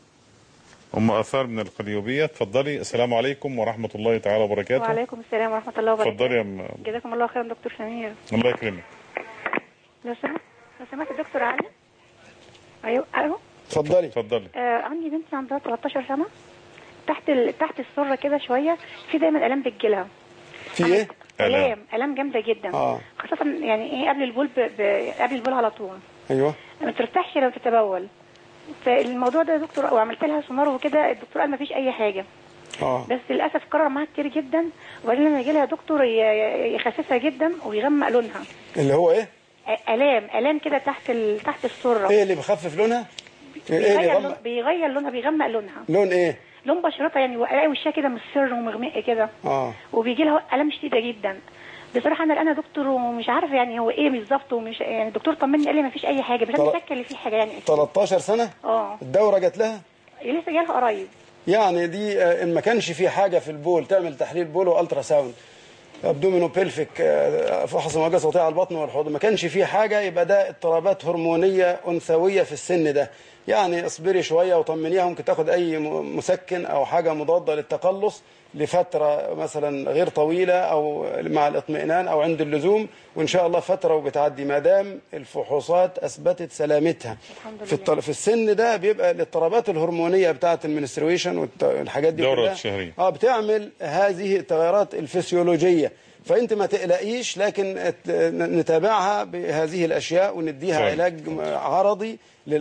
ام اثار من القليوبيه اتفضلي السلام عليكم ورحمه الله تعالى وبركاته وعليكم السلام ورحمة الله وبركاته اتفضلي يا ام جزاكم الله خيرا دكتور سمير الله يكرمك لو سمحت لو سمحت دكتور علي ايوه ايوه اتفضلي اتفضلي آه عندي بنتي عندها 13 سنة تحت ال... تحت السرة كده شوية في دايما آلام بتجيلها في ايه؟ آلام آلام جامدة جدا اه خاصة يعني ايه قبل البول ب... ب... قبل البول على طول ايوه ما ترتاحش لو تتبول فالموضوع ده يا دكتور وعملت لها سونار وكده الدكتور قال ما فيش اي حاجة اه بس للاسف كرر معاها كتير جدا وبعدين لما يجي لها دكتور ي- يخففها جدا ويغمق لونها اللي هو ايه؟ الام الام كده تحت ال... تحت السره ايه اللي بيخفف لونها؟ ايه اللي بيغير, لون... يغمق؟ بيغير لونها بيغمق لونها لون ايه؟ لون بشرتها يعني الاقي وشها كده مصفر ومغمق كده اه وبيجي لها الام شديده جدا بصراحه انا انا دكتور ومش عارفه يعني هو ايه بالظبط ومش يعني الدكتور طمني قال لي ما فيش اي حاجه بس انا طل- متاكد ان في حاجه يعني 13 سنه اه الدوره جت لها لسه جالها قريب يعني دي آه، ان ما كانش في حاجه في البول تعمل تحليل بول والترا ساوند ابدومينو بيلفيك آه، فحص موجات صوتيه على البطن والحوض ما كانش في حاجه يبقى ده اضطرابات هرمونيه انثويه في السن ده يعني اصبري شويه وطمنيها ممكن تاخد اي م- مسكن او حاجه مضاده للتقلص لفتره مثلا غير طويله او مع الاطمئنان او عند اللزوم وان شاء الله فتره وبتعدي ما دام الفحوصات اثبتت سلامتها في الطل... في السن ده بيبقى الاضطرابات الهرمونيه بتاعه المنسترويشن والحاجات دي دورة كلها الشهرية. اه بتعمل هذه التغيرات الفسيولوجيه فانت ما تقلقيش لكن ات- نتابعها بهذه الاشياء ونديها طيب. علاج عرضي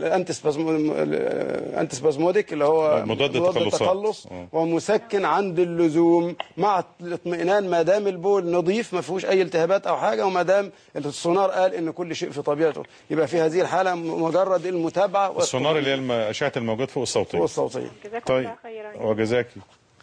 للانتسبازموديك اللي هو مضاد التقلصات. التقلص آه. ومسكن عند اللزوم مع الاطمئنان ما دام البول نظيف ما فيهوش اي التهابات او حاجه وما دام السونار قال ان كل شيء في طبيعته يبقى في هذه الحاله مجرد المتابعه السونار اللي هي الم- اشعه الموجات فوق الصوتيه فوق الصوتيه طيب وجزاكي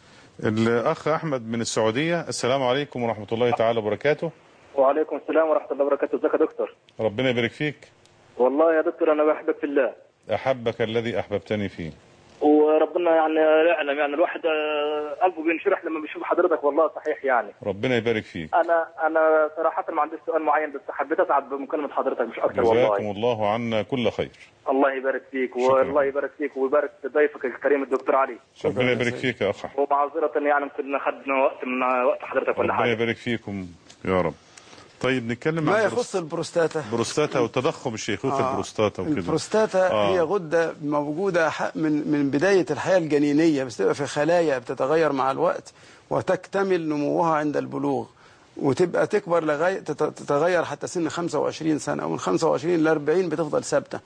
الاخ احمد من السعوديه السلام عليكم ورحمه الله تعالى وبركاته وعليكم السلام ورحمة الله وبركاته ازيك يا دكتور ربنا يبارك فيك والله يا دكتور أنا بحبك في الله احبك الذي احببتني فيه وربنا يعني يعلم يعني الواحد آه، قلبه بينشرح لما بيشوف حضرتك والله صحيح يعني ربنا يبارك فيك أنا أنا صراحة ما عنديش سؤال معين بس حبيت أسعد بمكالمة حضرتك مش أكثر والله جزاكم الله عنا كل خير الله يبارك فيك والله يبارك فيك ويبارك في ضيفك الكريم الدكتور علي ربنا يبارك فيك يا اخ أحمد. ومعذرة يعني يمكن أخذنا وقت من وقت حضرتك ولا ربنا حاجة يبارك فيكم يا رب طيب نتكلم ما عن يخص البروستاتا البروستاتا والتضخم الشيخوخه آه. البروستاتا وكده البروستاتا آه. هي غدة موجودة ح- من من بداية الحياة الجنينية بس تبقى في خلايا بتتغير مع الوقت وتكتمل نموها عند البلوغ وتبقى تكبر لغاية تت- تتغير حتى سن 25 سنة ومن 25 ل 40 بتفضل ثابتة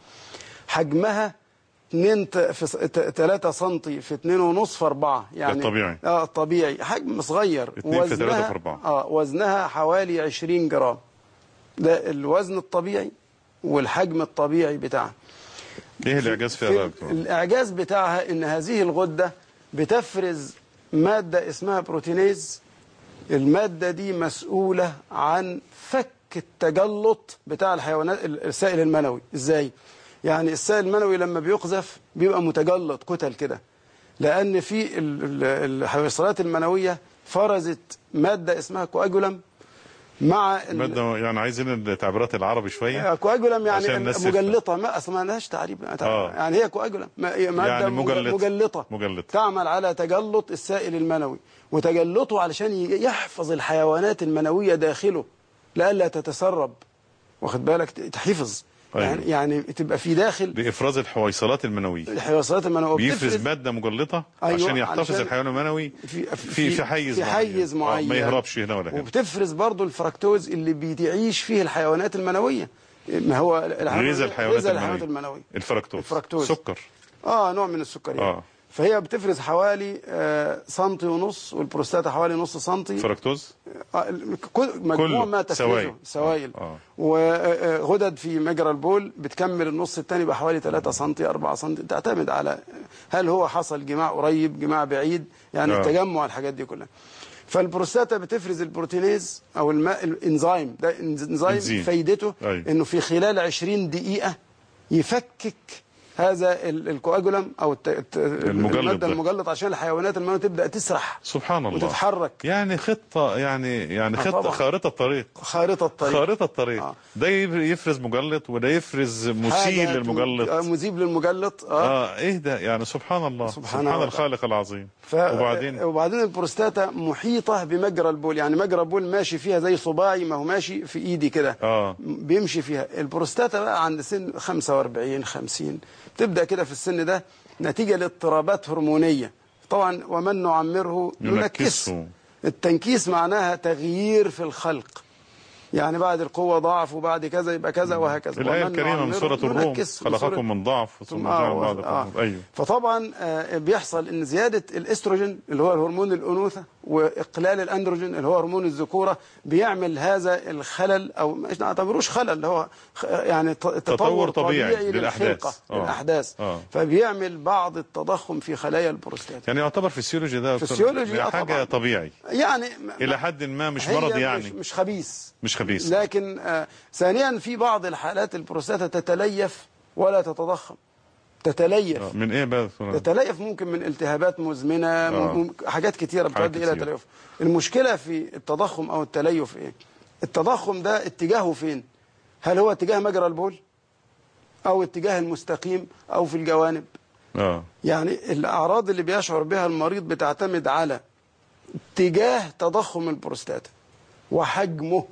حجمها 2 في 3 سم في 2 ونص في 4 يعني الطبيعي. اه الطبيعي حجم صغير اتنين في تلاتة وزنها- في أربعة. اه وزنها حوالي 20 جرام ده الوزن الطبيعي والحجم الطبيعي بتاعها ايه الاعجاز فيها بقى يا دكتور؟ الإعجاز بتاعها إن هذه الغدة بتفرز مادة اسمها بروتينيز المادة دي مسؤولة عن فك التجلط بتاع الحيوانات السائل المنوي إزاي؟ يعني السائل المنوي لما بيقذف بيبقى متجلط كتل كده لأن في ال- ال- الحويصلات المنوية فرزت مادة اسمها كواجولم مع ال- مادة يعني عايزين التعبيرات العربي شويه كواجولم يعني عشان الناس تفهم. مجلطة ما أصلا ما لهاش تعريب آه. يعني هي كواجولم ما- هي مادة يعني مجلطة. مجلطة مجلطة تعمل على تجلط السائل المنوي وتجلطه علشان ي- يحفظ الحيوانات المنوية داخله لئلا تتسرب واخد بالك ت- تحفظ أيوة. يعني يعني تبقى في داخل بافراز الحويصلات المنويه الحيوانات المنويه بيفرز وبتفرز- ماده مجلطه أيوة، عشان يحتفظ علشان الحيوان المنوي في في في حيز في حيز آه، معين ما يهربش هنا ولا هنا وبتفرز برضو الفركتوز اللي بيعيش فيه الحيوانات المنويه ما هو الحيوانات- غذاء الحيوانات غذاء الحيوانات المنويه المنويه الفركتوز الفركتوز. سكر اه نوع من السكريات اه فهي بتفرز حوالي آه سنتي ونص والبروستاتا حوالي نص سنتي فركتوز آه ال- كل مجموع كله ما تفرزه سوائل. سوائل اه وغدد في مجرى البول بتكمل النص الثاني بحوالي 3 سم 4 سم تعتمد على هل هو حصل جماع قريب جماع بعيد يعني آه. التجمع الحاجات دي كلها فالبروستاتا بتفرز البروتينيز او الماء الانزيم ده انزيم إنزيم. فايدته أيوة. انه في خلال 20 دقيقه يفكك هذا ال- الكواجولم او الت- الت- المجلط الماده ده. المجلط عشان الحيوانات المنويه تبدا تسرح سبحان الله وتتحرك يعني خطه يعني يعني آه، خطه طبعا. خارطه طريق خارطه الطريق خارطه الطريق ده يفرز مجلط وده يفرز مسيل حاجة للمجلط آه، مذيب للمجلط اه, اه ايه ده يعني سبحان الله سبحان سبحان, الله. الخالق العظيم ف... وبعدين وبعدين البروستاتا محيطه بمجرى البول يعني مجرى البول ماشي فيها زي صباعي ما هو ماشي في ايدي كده اه بيمشي فيها البروستاتا بقى عند سن 45 50 تبدا كده في السن ده نتيجه لاضطرابات هرمونيه طبعا ومن نعمره ننكسه ينكسه التنكيس معناها تغيير في الخلق يعني بعد القوة ضعف وبعد كذا يبقى كذا وهكذا الآية ومن الكريمة من نعمره سورة الروم ننكس من سورة- خلقكم من ضعف ثم آه، جعل بعضكم آه. أيوه فطبعا آه، بيحصل ان زياده الاستروجين اللي هو هرمون الانوثه واقلال الاندروجين اللي هو هرمون الذكوره بيعمل هذا الخلل او مش نعتبروش خلل اللي هو خ- يعني ت- تطور, تطور طبيعي طبيعي للأحداث. للخلقه آه. للاحداث آه. فبيعمل بعض التضخم في خلايا البروستاتا يعني يعتبر فيسيولوجي ده يا دكتور؟ فيسيولوجي، يعني آه، حاجة طبعاً. طبيعي يعني إلى حد ما مش هي مرض يعني مش, مش خبيث مش خبيث لكن آه ثانيا في بعض الحالات البروستاتا تتليف ولا تتضخم تتليف آه، من ايه بقى يا دكتور؟ تتليف ممكن من التهابات مزمنه آه. مم- حاجات كتيره حاجات بتؤدي الى كتير. تليف المشكله في التضخم او التليف ايه التضخم ده اتجاهه فين هل هو اتجاه مجرى البول او اتجاه المستقيم او في الجوانب اه يعني الاعراض اللي بيشعر بها المريض بتعتمد على اتجاه تضخم البروستاتا وحجمه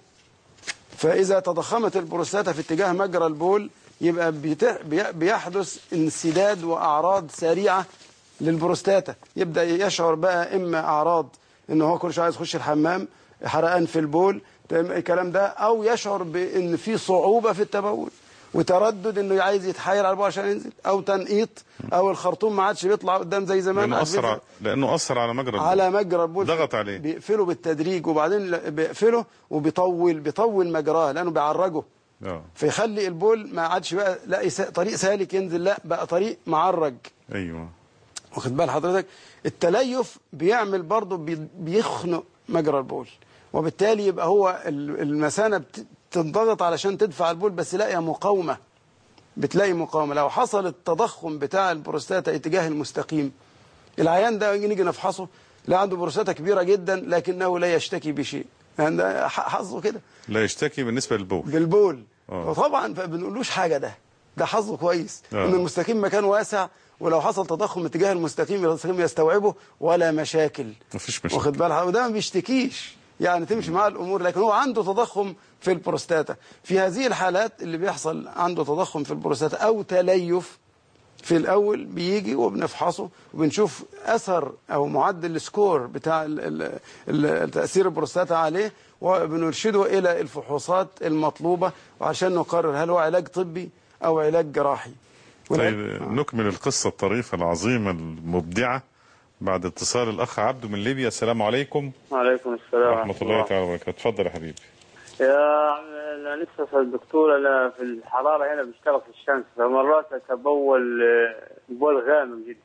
فاذا تضخمت البروستاتا في اتجاه مجرى البول يبقى بيت- بي- بيحدث انسداد واعراض سريعه للبروستاتا يبدا يشعر بقى اما اعراض ان هو كل شويه عايز يخش الحمام حرقان في البول تمام الكلام ده او يشعر بان في صعوبه في التبول وتردد انه عايز يتحايل على البول عشان ينزل او تنقيط او الخرطوم ما عادش بيطلع قدام زي زمان لانه عاد اثر بيطلع- ع- لانه اثر على مجرى البول. على مجرى البول ضغط عليه بيقفله بالتدريج وبعدين ل- بيقفله وبيطول بيطول مجراه لانه بيعرجه اه فيخلي البول ما عادش بقى لا يس- طريق سالك ينزل لا بقى طريق معرج ايوه واخد بال حضرتك التليف بيعمل برضه بي- بيخنق مجرى البول وبالتالي يبقى هو ال- المثانه بت- تنضغط علشان تدفع البول بس لاقيه مقاومه بتلاقي مقاومه لو حصل التضخم بتاع البروستاتا اتجاه المستقيم العيان ده نيجي نيجي نفحصه لا عنده بروستاتا كبيره جدا لكنه لا يشتكي بشيء يعني ده ح- حظه كده لا يشتكي بالنسبه للبول بالبول آه. وطبعا ما بنقولوش حاجه ده ده حظه كويس آه. ان المستقيم مكان واسع ولو حصل تضخم اتجاه المستقيم المستقيم يستوعبه ولا مشاكل مفيش مشاكل واخد بالها وده ما بيشتكيش يعني تمشي معاه الامور لكن هو عنده تضخم في البروستاتا في هذه الحالات اللي بيحصل عنده تضخم في البروستاتا او تليف في الاول بيجي وبنفحصه وبنشوف اثر او معدل السكور بتاع ال- ال- ال- تاثير البروستاتا عليه وبنرشده الى الفحوصات المطلوبه وعشان نقرر هل هو علاج طبي او علاج جراحي طيب نكمل القصه الطريفه العظيمه المبدعه بعد اتصال الاخ عبده من ليبيا السلام عليكم وعليكم السلام ورحمه الله تعالى وبركاته اتفضل يا حبيبي يا عم انا نفسي اسال الدكتور انا في الحراره هنا بشتغل في الشمس فمرات اتبول آه، بول غامق جدا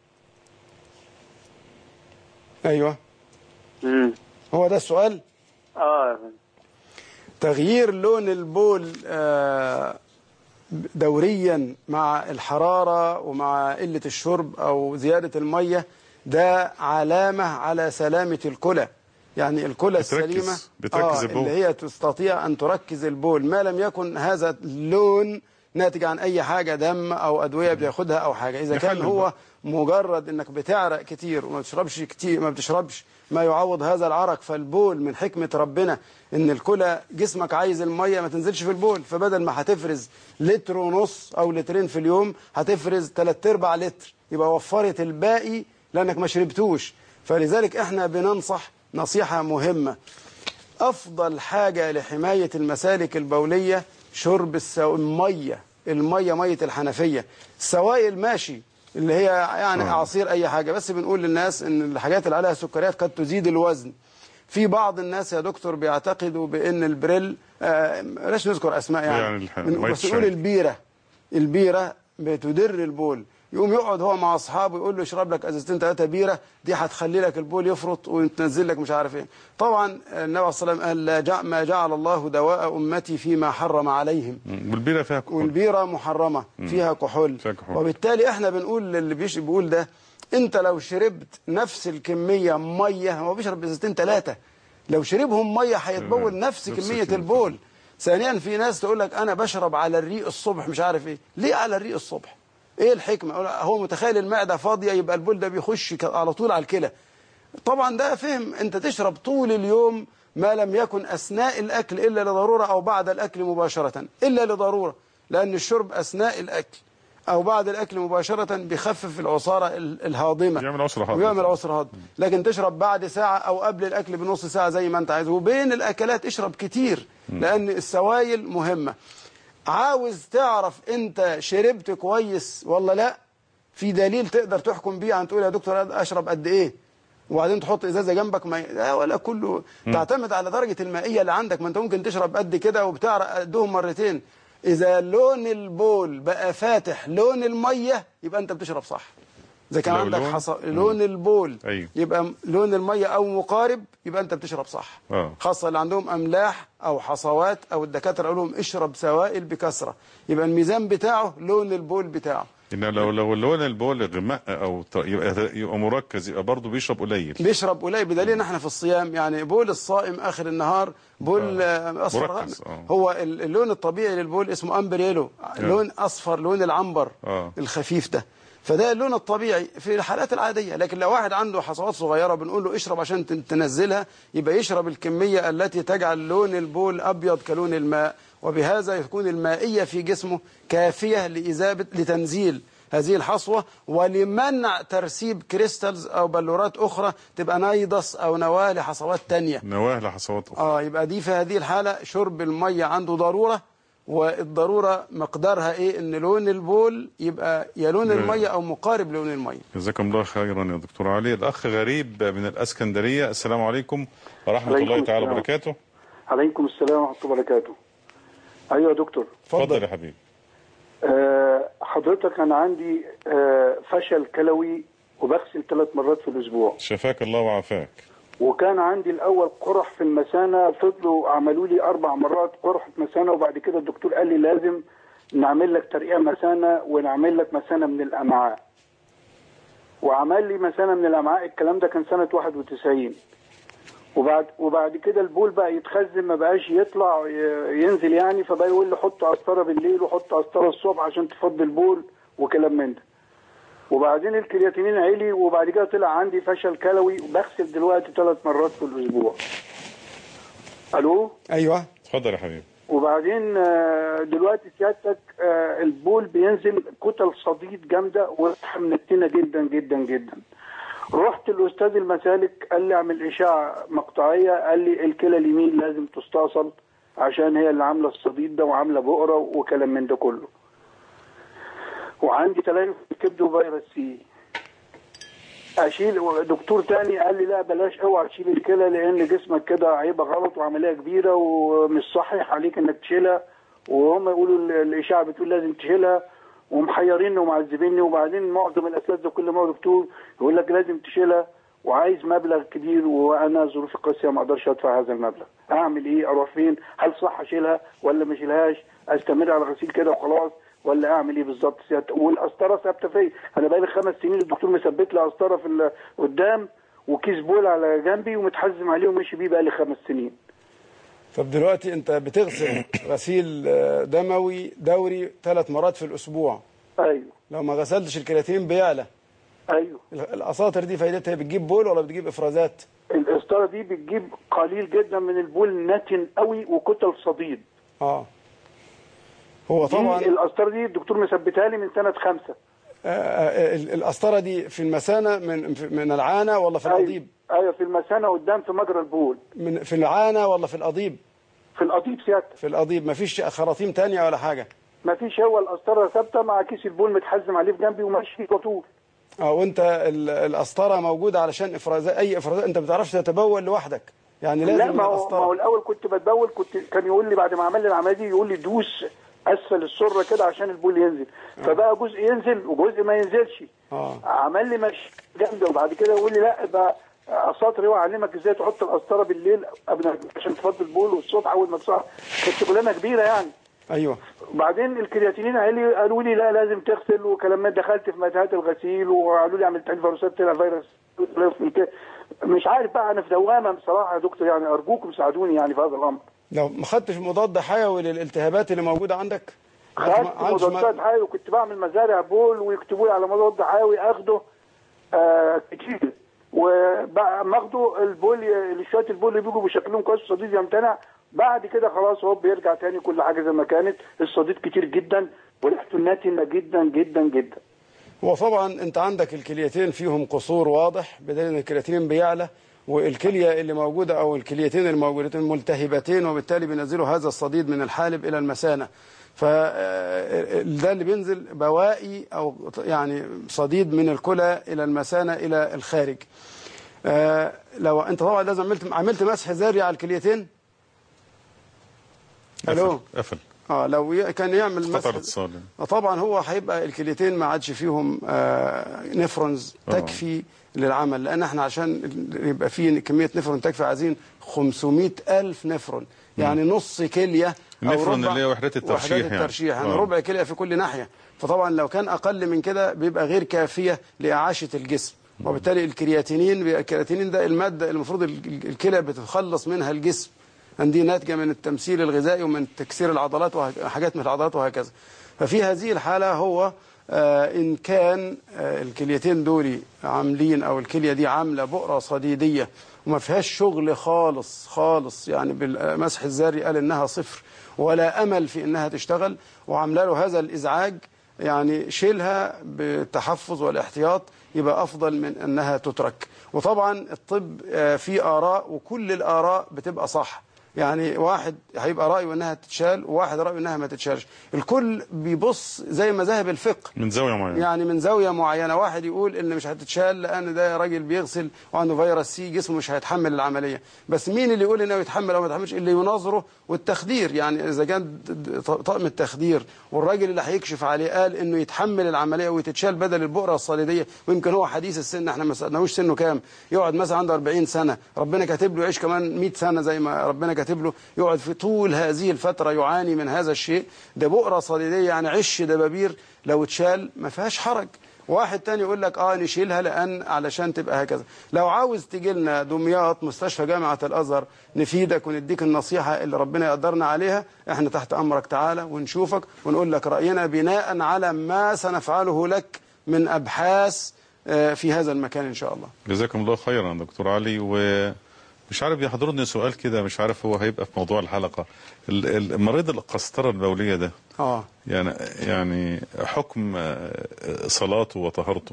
ايوه امم هو ده السؤال اه تغيير لون البول آه، دوريا مع الحرارة ومع قلة الشرب أو زيادة المية ده علامة على سلامة الكلى يعني الكلى بتركز- السليمة بتركز آه البول. اللي هي تستطيع أن تركز البول ما لم يكن هذا اللون ناتج عن اي حاجه دم او ادويه بياخدها او حاجه اذا كان يخلل هو مجرد انك بتعرق كتير وما بتشربش كتير ما بتشربش ما يعوض هذا العرق فالبول من حكمه ربنا ان الكلى جسمك عايز الميه ما تنزلش في البول فبدل ما هتفرز لتر ونص او لترين في اليوم هتفرز 3 ارباع لتر يبقى وفرت الباقي لانك ما شربتوش فلذلك احنا بننصح نصيحه مهمه افضل حاجه لحمايه المسالك البوليه شرب السو... الميه الميه ميه الحنفيه السوائل ماشي اللي هي يعني آه. عصير اي حاجه بس بنقول للناس ان الحاجات اللي عليها سكريات قد تزيد الوزن في بعض الناس يا دكتور بيعتقدوا بان البريل آه بلاش نذكر اسماء يعني, يعني الح- من- مية بس نقول الشاي. البيره البيره بتدر البول يقوم يقعد هو مع اصحابه يقول له اشرب لك ازازتين ثلاثه بيره دي هتخلي لك البول يفرط وتنزل لك مش عارف ايه طبعا النبي صلى الله عليه وسلم قال لا جع ما جعل الله دواء امتي فيما حرم عليهم مم. والبيره فيها كحول والبيره محرمه فيها كحول فيها كحول. وبالتالي احنا بنقول للي بيش بيقول ده انت لو شربت نفس الكميه ميه هو بيشرب ازازتين ثلاثه لو شربهم ميه هيتبول نفس نفس كميه الكمية. البول ثانيا في ناس تقول لك انا بشرب على الريق الصبح مش عارف ايه ليه على الريق الصبح ايه الحكمه أقول هو متخيل المعده فاضيه يبقى البول ده بيخش ك- على طول على الكلى طبعا ده فهم انت تشرب طول اليوم ما لم يكن اثناء الاكل الا لضروره او بعد الاكل مباشره الا لضروره لان الشرب اثناء الاكل او بعد الاكل مباشره بيخفف العصاره ال- الهاضمه بيعمل عسر هضم. ويعمل عسر هضم لكن تشرب بعد ساعه او قبل الاكل بنص ساعه زي ما انت عايز وبين الاكلات اشرب كتير لان السوائل مهمه عاوز تعرف انت شربت كويس ولا لا في دليل تقدر تحكم بيه عن تقول يا دكتور اشرب قد ايه وبعدين تحط ازازه جنبك ما لا ولا كله تعتمد على درجه المائيه اللي عندك ما انت ممكن تشرب قد كده وبتعرق قدهم مرتين اذا لون البول بقى فاتح لون الميه يبقى انت بتشرب صح اذا كان لو عندك لون- حص... لون البول أيوه. يبقى م- لون الميه او مقارب يبقى انت بتشرب صح آه. خاصه اللي عندهم املاح او حصوات او الدكاتره يقولوا لهم اشرب سوائل بكثره يبقى الميزان بتاعه لون البول بتاعه إن لو لو لون البول غماء او ط- يبقى, يبقى مركز يبقى برضه بيشرب قليل بيشرب قليل بدليل ان احنا في الصيام يعني بول الصائم اخر النهار بول آه. اصفر مركز، غامق. آه. هو ال- اللون الطبيعي للبول اسمه امبريلو لون اصفر لون العنبر آه. الخفيف ده فده اللون الطبيعي في الحالات العاديه لكن لو واحد عنده حصوات صغيره بنقول له اشرب عشان تن- تنزلها يبقى يشرب الكميه التي تجعل لون البول ابيض كلون الماء وبهذا يكون المائيه في جسمه كافيه لاذابه لتنزيل هذه الحصوة ولمنع ترسيب كريستالز أو بلورات أخرى تبقى نايضس أو نواة لحصوات تانية نواه لحصوات أخرى. آه يبقى دي في هذه الحالة شرب المية عنده ضرورة والضرورة مقدارها إيه إن لون البول يبقى يا لون نعم. المية أو مقارب لون المية جزاكم الله خيرا يا دكتور علي الاخ غريب من الاسكندريه السلام عليكم ورحمه عليكم الله تعالى السلام. وبركاته عليكم السلام ورحمة الله وبركاته أيوة يا دكتور اتفضل يا حبيبي أه حضرتك أنا عندي أه فشل كلوي وبغسل ثلاث مرات في الأسبوع شفاك الله وعافاك وكان عندي الأول قرح في المثانة فضلوا عملوا لي أربع مرات قرحة مثانة وبعد كده الدكتور قال لي لازم نعمل لك ترقيع مثانة ونعمل لك مثانة من الأمعاء وعمل لي مثانة من الأمعاء الكلام ده كان سنة 91 وبعد وبعد كده البول بقى يتخزن ما بقاش يطلع ي- ينزل يعني فبقى يقول لي حط قسطره بالليل وحط قسطره الصبح عشان تفضي البول وكلام من ده وبعدين الكرياتينين عالي وبعد كده طلع عندي فشل كلوي وبغسل دلوقتي ثلاث مرات في الاسبوع الو أيوة اتفضل يا حبيبي وبعدين آه، دلوقتي سيادتك آه، البول بينزل كتل صديد جامده وريحه منتنه جدا جدا جدا رحت الاستاذ المسالك قال لي اعمل اشعه مقطعيه قال لي الكلى اليمين لازم تستأصل عشان هي اللي عامله الصديد ده وعامله بؤره وكلام من ده كله وعندي تليف في الكبد وفيروس سي اشيل دكتور تاني قال لي لا بلاش اوعى تشيل الكلى لان جسمك كده هيبقى غلط وعمليه كبيره ومش صحيح عليك انك تشيلها وهم يقولوا ال- الاشاعه بتقول لازم تشيلها ومحيريني ومعذبيني وبعدين معظم الاساتذه كل ما هو دكتور يقول لك لازم تشيلها وعايز مبلغ كبير وانا ظروفي قاسيه ما اقدرش ادفع هذا المبلغ اعمل ايه اروح فين هل صح اشيلها ولا ما اشيلهاش استمر على غسيل كده وخلاص ولا اعمل ايه بالظبط سيادة- والقسطره ثابته فيا انا بقالي خمس سنين الدكتور مثبت لي قسطره في ال- قدام وكيس بول على جنبي ومتحزم عليه ومشي بيه بقالي خمس سنين طب دلوقتي انت بتغسل غسيل آه، دموي دوري ثلاث مرات في الاسبوع ايوه لو ما غسلتش الكرياتين بيعلى ايوه ال- الاساطر دي فايدتها بتجيب بول ولا بتجيب افرازات القسطره دي بتجيب قليل جدا من البول نتن قوي وكتل صديد اه هو طبعا دي القسطره دي الدكتور مثبتها لي من سنه خمسة آه، آه، ال- القسطره دي في المثانه من في- من العانه ولا في القضيب ايوه في المثانه قدام في مجرى البول من في العانه ولا في القضيب في القضيب سيادتك في القضيب مفيش خراطيم تانية ولا حاجه ما فيش هو القسطره ثابته مع كيس البول متحزم عليه في جنبي وماشي فيه على طول اه وانت ال- القسطره موجوده علشان افرازات اي افرازات انت ما بتعرفش تتبول لوحدك يعني لازم لا ما هو, ما القسطره هو الاول كنت بتبول كنت كان يقول لي بعد ما عمل لي العمليه دي يقول لي دوس اسفل السره كده عشان البول ينزل فبقى جزء ينزل وجزء ما ينزلش اه عمل لي مش جامده وبعد كده يقول لي لا ده اساطري واعلمك ازاي تحط القسطره بالليل قبل عشان تفضي البول والصوت اول ما تصحى كانت شغلانه كبيره يعني ايوه بعدين الكرياتينين قال لي قالوا لي لا لازم تغسل وكلام ما دخلت في متاهات الغسيل وقالوا لي اعمل تحليل فيروسات طلع فيروس مش عارف بقى انا في دوامه بصراحه يا دكتور يعني ارجوكم ساعدوني يعني في هذا الامر لو ما خدتش مضاد حيوي للالتهابات اللي موجوده عندك خدت ما عندش ما- مضادات حيوي وكنت بعمل مزارع بول ويكتبوا لي على مضاد حيوي اخده آه كتير وبقى ما اخده البول شويه البول اللي بيجوا بشكلهم كويس الصديد يمتنع بعد كده خلاص هو بيرجع تاني كل حاجه زي ما كانت الصديد كتير جدا وريحته ناتنه جدا جدا جدا هو طبعا انت عندك الكليتين فيهم قصور واضح بدليل ان الكرياتين بيعلى والكليه اللي موجوده او الكليتين اللي موجودتين ملتهبتين وبالتالي بينزلوا هذا الصديد من الحالب الى المثانه فده اللي بينزل بواقي او يعني صديد من الكلى الى المثانه الى الخارج آه، لو انت طبعا لازم عملت عملت مسح ذري على الكليتين الو قفل اه لو ي- كان يعمل قطع مسح الاتصال آه، طبعا هو هيبقى الكليتين ما عادش فيهم آه، نفرونز آه. تكفي للعمل لان احنا عشان يبقى فيه كميه نفرون تكفي عايزين 500 الف نفرون يعني نص كليه أو النفرون ربع- اللي هي وحدات الترشيح وحدات يعني. الترشيح يعني آه. ربع كليه في كل ناحيه فطبعا لو كان اقل من كده بيبقى غير كافيه لاعاشه الجسم وبالتالي الكرياتينين بي- الكرياتينين ده الماده المفروض ال- ال- الكلى بتتخلص منها الجسم أن دي ناتجه من التمثيل الغذائي ومن تكسير العضلات وحاجات من العضلات وهكذا ففي هذه الحاله هو آه، إن كان آه، الكليتين دول عاملين أو الكلية دي عاملة بؤرة صديدية وما فيهاش شغل خالص خالص يعني بالمسح الذري قال إنها صفر ولا أمل في إنها تشتغل وعاملة له هذا الإزعاج يعني شيلها بالتحفظ والاحتياط يبقى أفضل من أنها تترك وطبعا الطب آه، فيه آراء وكل الآراء بتبقى صح يعني واحد هيبقى رأيه انها تتشال وواحد رأيه انها ما تتشالش الكل بيبص زي مذاهب الفقه من زاويه معينه يعني من زاوية معينة واحد يقول ان مش هتتشال لان ده راجل بيغسل وعنده فيروس سي جسمه مش هيتحمل العملية بس مين اللي يقول انه يتحمل او ما يتحملش اللي يناظره والتخدير يعني اذا كان طقم التخدير والراجل اللي هيكشف عليه قال انه يتحمل العملية ويتشال بدل البؤرة الصليدية ويمكن هو حديث السن احنا ما سالناهوش سنه كام يقعد مثلا عنده 40 سنة ربنا كاتب له يعيش كمان 100 سنة زي ما ربنا كاتب له يقعد في طول هذه الفترة يعاني من هذا الشيء ده بؤرة صليدية يعني عش دبابير لو اتشال ما فيهاش حرج واحد تاني يقول لك اه نشيلها لان علشان تبقى هكذا لو عاوز تجي لنا دمياط مستشفى جامعه الازهر نفيدك ونديك النصيحه اللي ربنا يقدرنا عليها احنا تحت امرك تعالى ونشوفك ونقول لك راينا بناء على ما سنفعله لك من ابحاث آه، في هذا المكان ان شاء الله جزاكم الله خيرا دكتور علي ومش عارف يحضرني سؤال كده مش عارف هو هيبقى في موضوع الحلقة ال- المريض القسطرة البولية ده اه يعني يعني حكم آه، صلاته وطهارته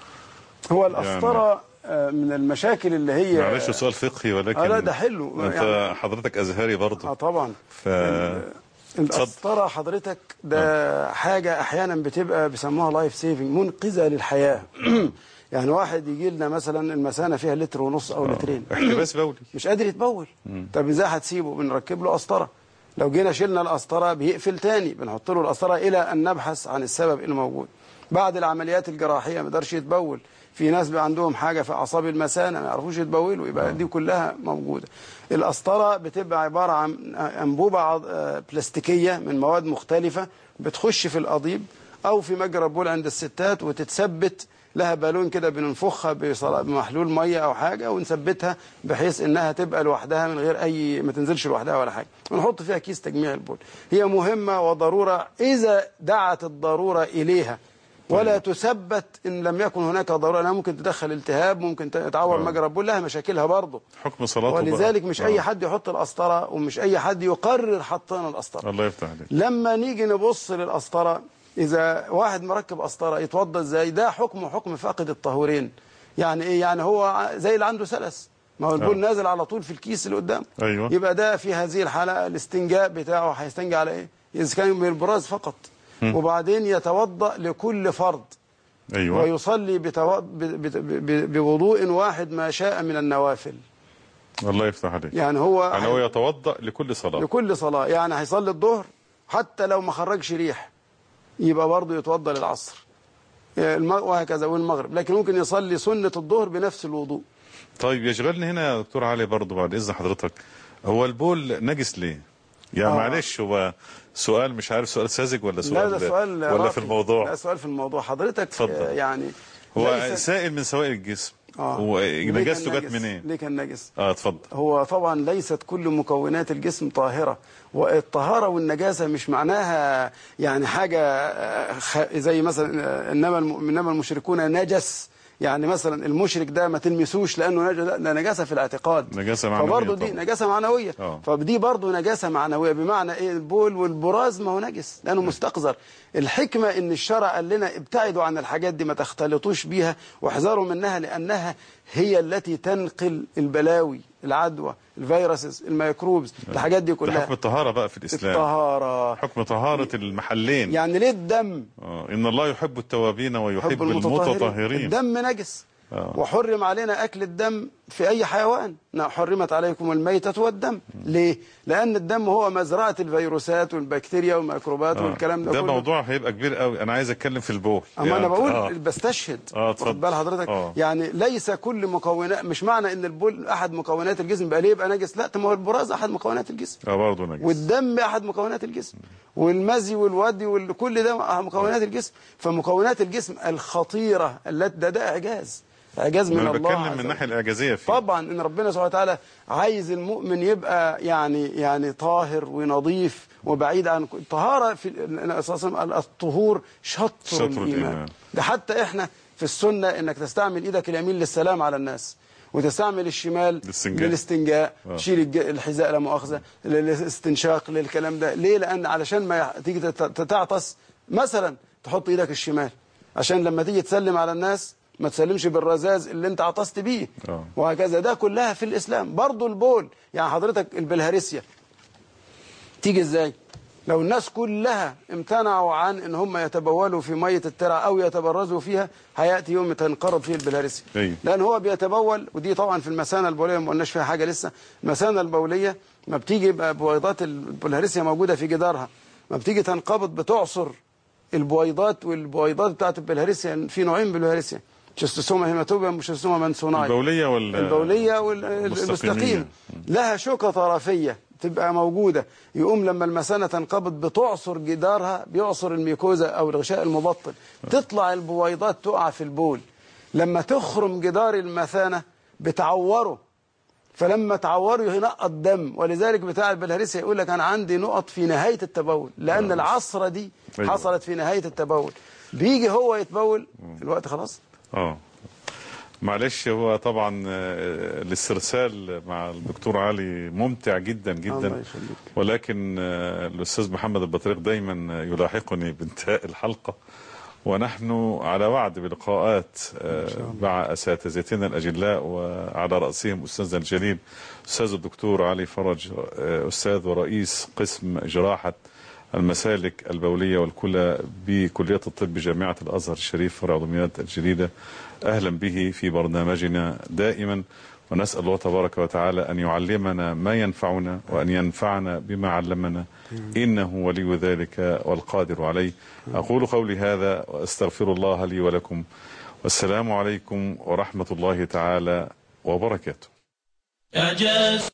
هو القسطره آه، من المشاكل اللي هي معلش سؤال فقهي ولكن آه لا ده حلو انت يعني- حضرتك ازهري برضه اه طبعا ف القسطرة حضرتك ده حاجة أحيانا بتبقى بيسموها لايف سيفنج منقذة للحياة يعني واحد يجي لنا مثلا المثانة فيها لتر ونص أو لترين احتباس بولي مش قادر يتبول طب ازاي هتسيبه بنركب له قسطرة لو جينا شلنا القسطرة بيقفل تاني بنحط له القسطرة إلى أن نبحث عن السبب الموجود بعد العمليات الجراحية ما يقدرش يتبول في ناس بقى عندهم حاجة في أعصاب المثانة ما يعرفوش يتبولوا يبقى دي كلها موجودة القسطرة بتبقى عبارة عن أنبوبة عض- آه، بلاستيكية من مواد مختلفة بتخش في القضيب او في مجرى البول عند الستات وتتثبت لها بالون كده بننفخها بصلا- بمحلول ميه او حاجه ونثبتها بحيث انها تبقى لوحدها من غير اي ما تنزلش لوحدها ولا حاجه ونحط فيها كيس تجميع البول هي مهمه وضروره اذا دعت الضروره اليها ولا تثبت ان لم يكن هناك ضروره لانها ممكن تدخل التهاب ممكن تعور مجرى البول لها مشاكلها برضه حكم صلاته بقى. ولذلك مش آه. اي حد يحط القسطره ومش اي حد يقرر حطين القسطره الله يفتح عليك لما نيجي نبص للقسطره اذا واحد مركب قسطره يتوضا ازاي ده حكم حكم فاقد الطهورين يعني ايه يعني هو ع- زي اللي عنده سلس ما هو البول آه. نازل على طول في الكيس اللي قدام ايوه يبقى ده في هذه الحاله الاستنجاء بتاعه هيستنجى على ايه اذا كان من البراز فقط مم. وبعدين يتوضا لكل فرض ايوه ويصلي بتو... ب... ب... ب... بوضوء واحد ما شاء من النوافل الله يفتح عليك يعني هو يعني هو يتوضا لكل صلاه لكل صلاة يعني هيصلي الظهر حتى لو ما خرجش ريح يبقى برضه يتوضا للعصر الم- وهكذا والمغرب لكن ممكن يصلي سنة الظهر بنفس الوضوء طيب يشغلني هنا يا دكتور علي برضه بعد اذن حضرتك هو البول نجس ليه؟ يعني آه. معلش هو سؤال مش عارف سؤال ساذج ولا لا سؤال ده سؤال ولا راقي. في الموضوع لا سؤال في الموضوع حضرتك اتفضل. آه، يعني هو ليس- سائل من سوائل الجسم آه. هو ليه نجاسته كان جت نجس؟ منين؟ ليه كان نجس اه اتفضل هو طبعا ليست كل مكونات الجسم طاهرة والطهارة والنجاسة مش معناها يعني حاجة آه، خ- زي مثلا آه، إنما الم- إنما المشركون نجس يعني مثلا المشرك ده ما تلمسوش لأنه نجس لا، ده نجاسة في الاعتقاد نجاسه معنويه فبرضه دي طبعا. نجاسة معنوية آه. فدي برضه نجاسة معنوية بمعنى ايه البول والبراز ما هو نجس لأنه مستقذر الحكمة ان الشرع قال لنا ابتعدوا عن الحاجات دي ما تختلطوش بيها واحذروا منها لأنها هي التي تنقل البلاوي العدوى الفيروسز الميكروبز الحاجات دي ده كلها حكم الطهاره بقى في الاسلام الطهارة حكم طهاره المحلين يعني ليه الدم آه. ان الله يحب التوابين ويحب حب المتطهرين الدم نجس آه. وحرم علينا أكل الدم في أي حيوان نعم، حرمت عليكم الميتة والدم ليه؟ لأن الدم هو مزرعة الفيروسات والبكتيريا والميكروبات آه. والكلام ده, ده كله موضوع هيبقى كبير قوي انا عايز اتكلم في البول أما أنا بقول آه. بستشهد اه اتفضل واخد بال حضرتك آه. يعني ليس كل مكونات مش معنى ان البول احد مكونات الجسم يبقى ليه يبقى نجس لا طب ما هو البراز احد مكونات الجسم اه برضه نجس والدم احد مكونات الجسم والمزي والودي وكل ده مكونات الجسم فمكونات الجسم الخطيره التي ده, ده اعجاز اعجاز من انا الله بتكلم عز من وجل. الناحيه الاعجازيه فيه طبعا ان ربنا سبحانه وتعالى عايز المؤمن يبقى يعني يعني طاهر ونظيف وبعيد عن كل- الطهاره في اساسا الطهور شطر, شطر الايمان الإيمان. ده حتى احنا في السنه انك تستعمل ايدك اليمين للسلام على الناس وتستعمل الشمال للاستنجاء. للاستنجاء آه. تشيل الج- الحذاء لا مؤاخذه للاستنشاق للكلام ده ليه لان علشان ما يح- تيجي تت- تتعطس مثلا تحط ايدك الشمال عشان لما تيجي تسلم على الناس ما تسلمش بالرذاذ اللي انت عطست بيه آه. وهكذا ده كلها في الإسلام برضو البول يعني حضرتك البلهارسيا تيجي ازاي لو الناس كلها امتنعوا عن ان هم يتبولوا في مية الترع او يتبرزوا فيها هياتي يوم تنقرض فيه البلهارسيا أيوة. لان هو بيتبول ودي طبعا في المثانه البوليه ما قلناش فيها حاجه لسه المثانه البوليه ما بتيجي يبقى بويضات البلهارسيا موجوده في جدارها ما بتيجي تنقبض بتعصر البويضات والبويضات بتاعت البلهارسيا في نوعين من البلهارسيا شيستوسوما هيماتوبيا وشيستوسوما منسوناي البوليه ولا البوليه المستقيمية. والمستقيم لها شوكه طرفيه تبقى موجوده يقوم لما المثانه تنقبض بتعصر جدارها بيعصر الميكوزا او الغشاء المبطن تطلع البويضات تقع في البول لما تخرم جدار المثانه بتعوره فلما تعوره ينقط دم ولذلك بتاع البلهارسيا يقول لك انا عندي نقط في نهايه التبول لان العصره دي أيوة. حصلت في نهايه التبول بيجي هو يتبول الوقت خلاص اه معلش هو طبعا آه، الاسترسال مع الدكتور علي ممتع جدا الله جدا يخليك. ولكن آه، الاستاذ محمد البطريق دايما يلاحقني بانتهاء الحلقه ونحن على وعد بلقاءات آه، مع اساتذتنا الاجلاء وعلى راسهم استاذنا الجليل استاذ الدكتور علي فرج آه، استاذ ورئيس قسم جراحه المسالك البوليه والكلى بكليه الطب جامعه الازهر الشريف فرع دمياط الجديده اهلا به في برنامجنا دائما ونسال الله تبارك وتعالى ان يعلمنا ما ينفعنا وان ينفعنا بما علمنا انه ولي ذلك والقادر عليه اقول قولي هذا واستغفر الله لي ولكم والسلام عليكم ورحمه الله تعالى وبركاته إعجاز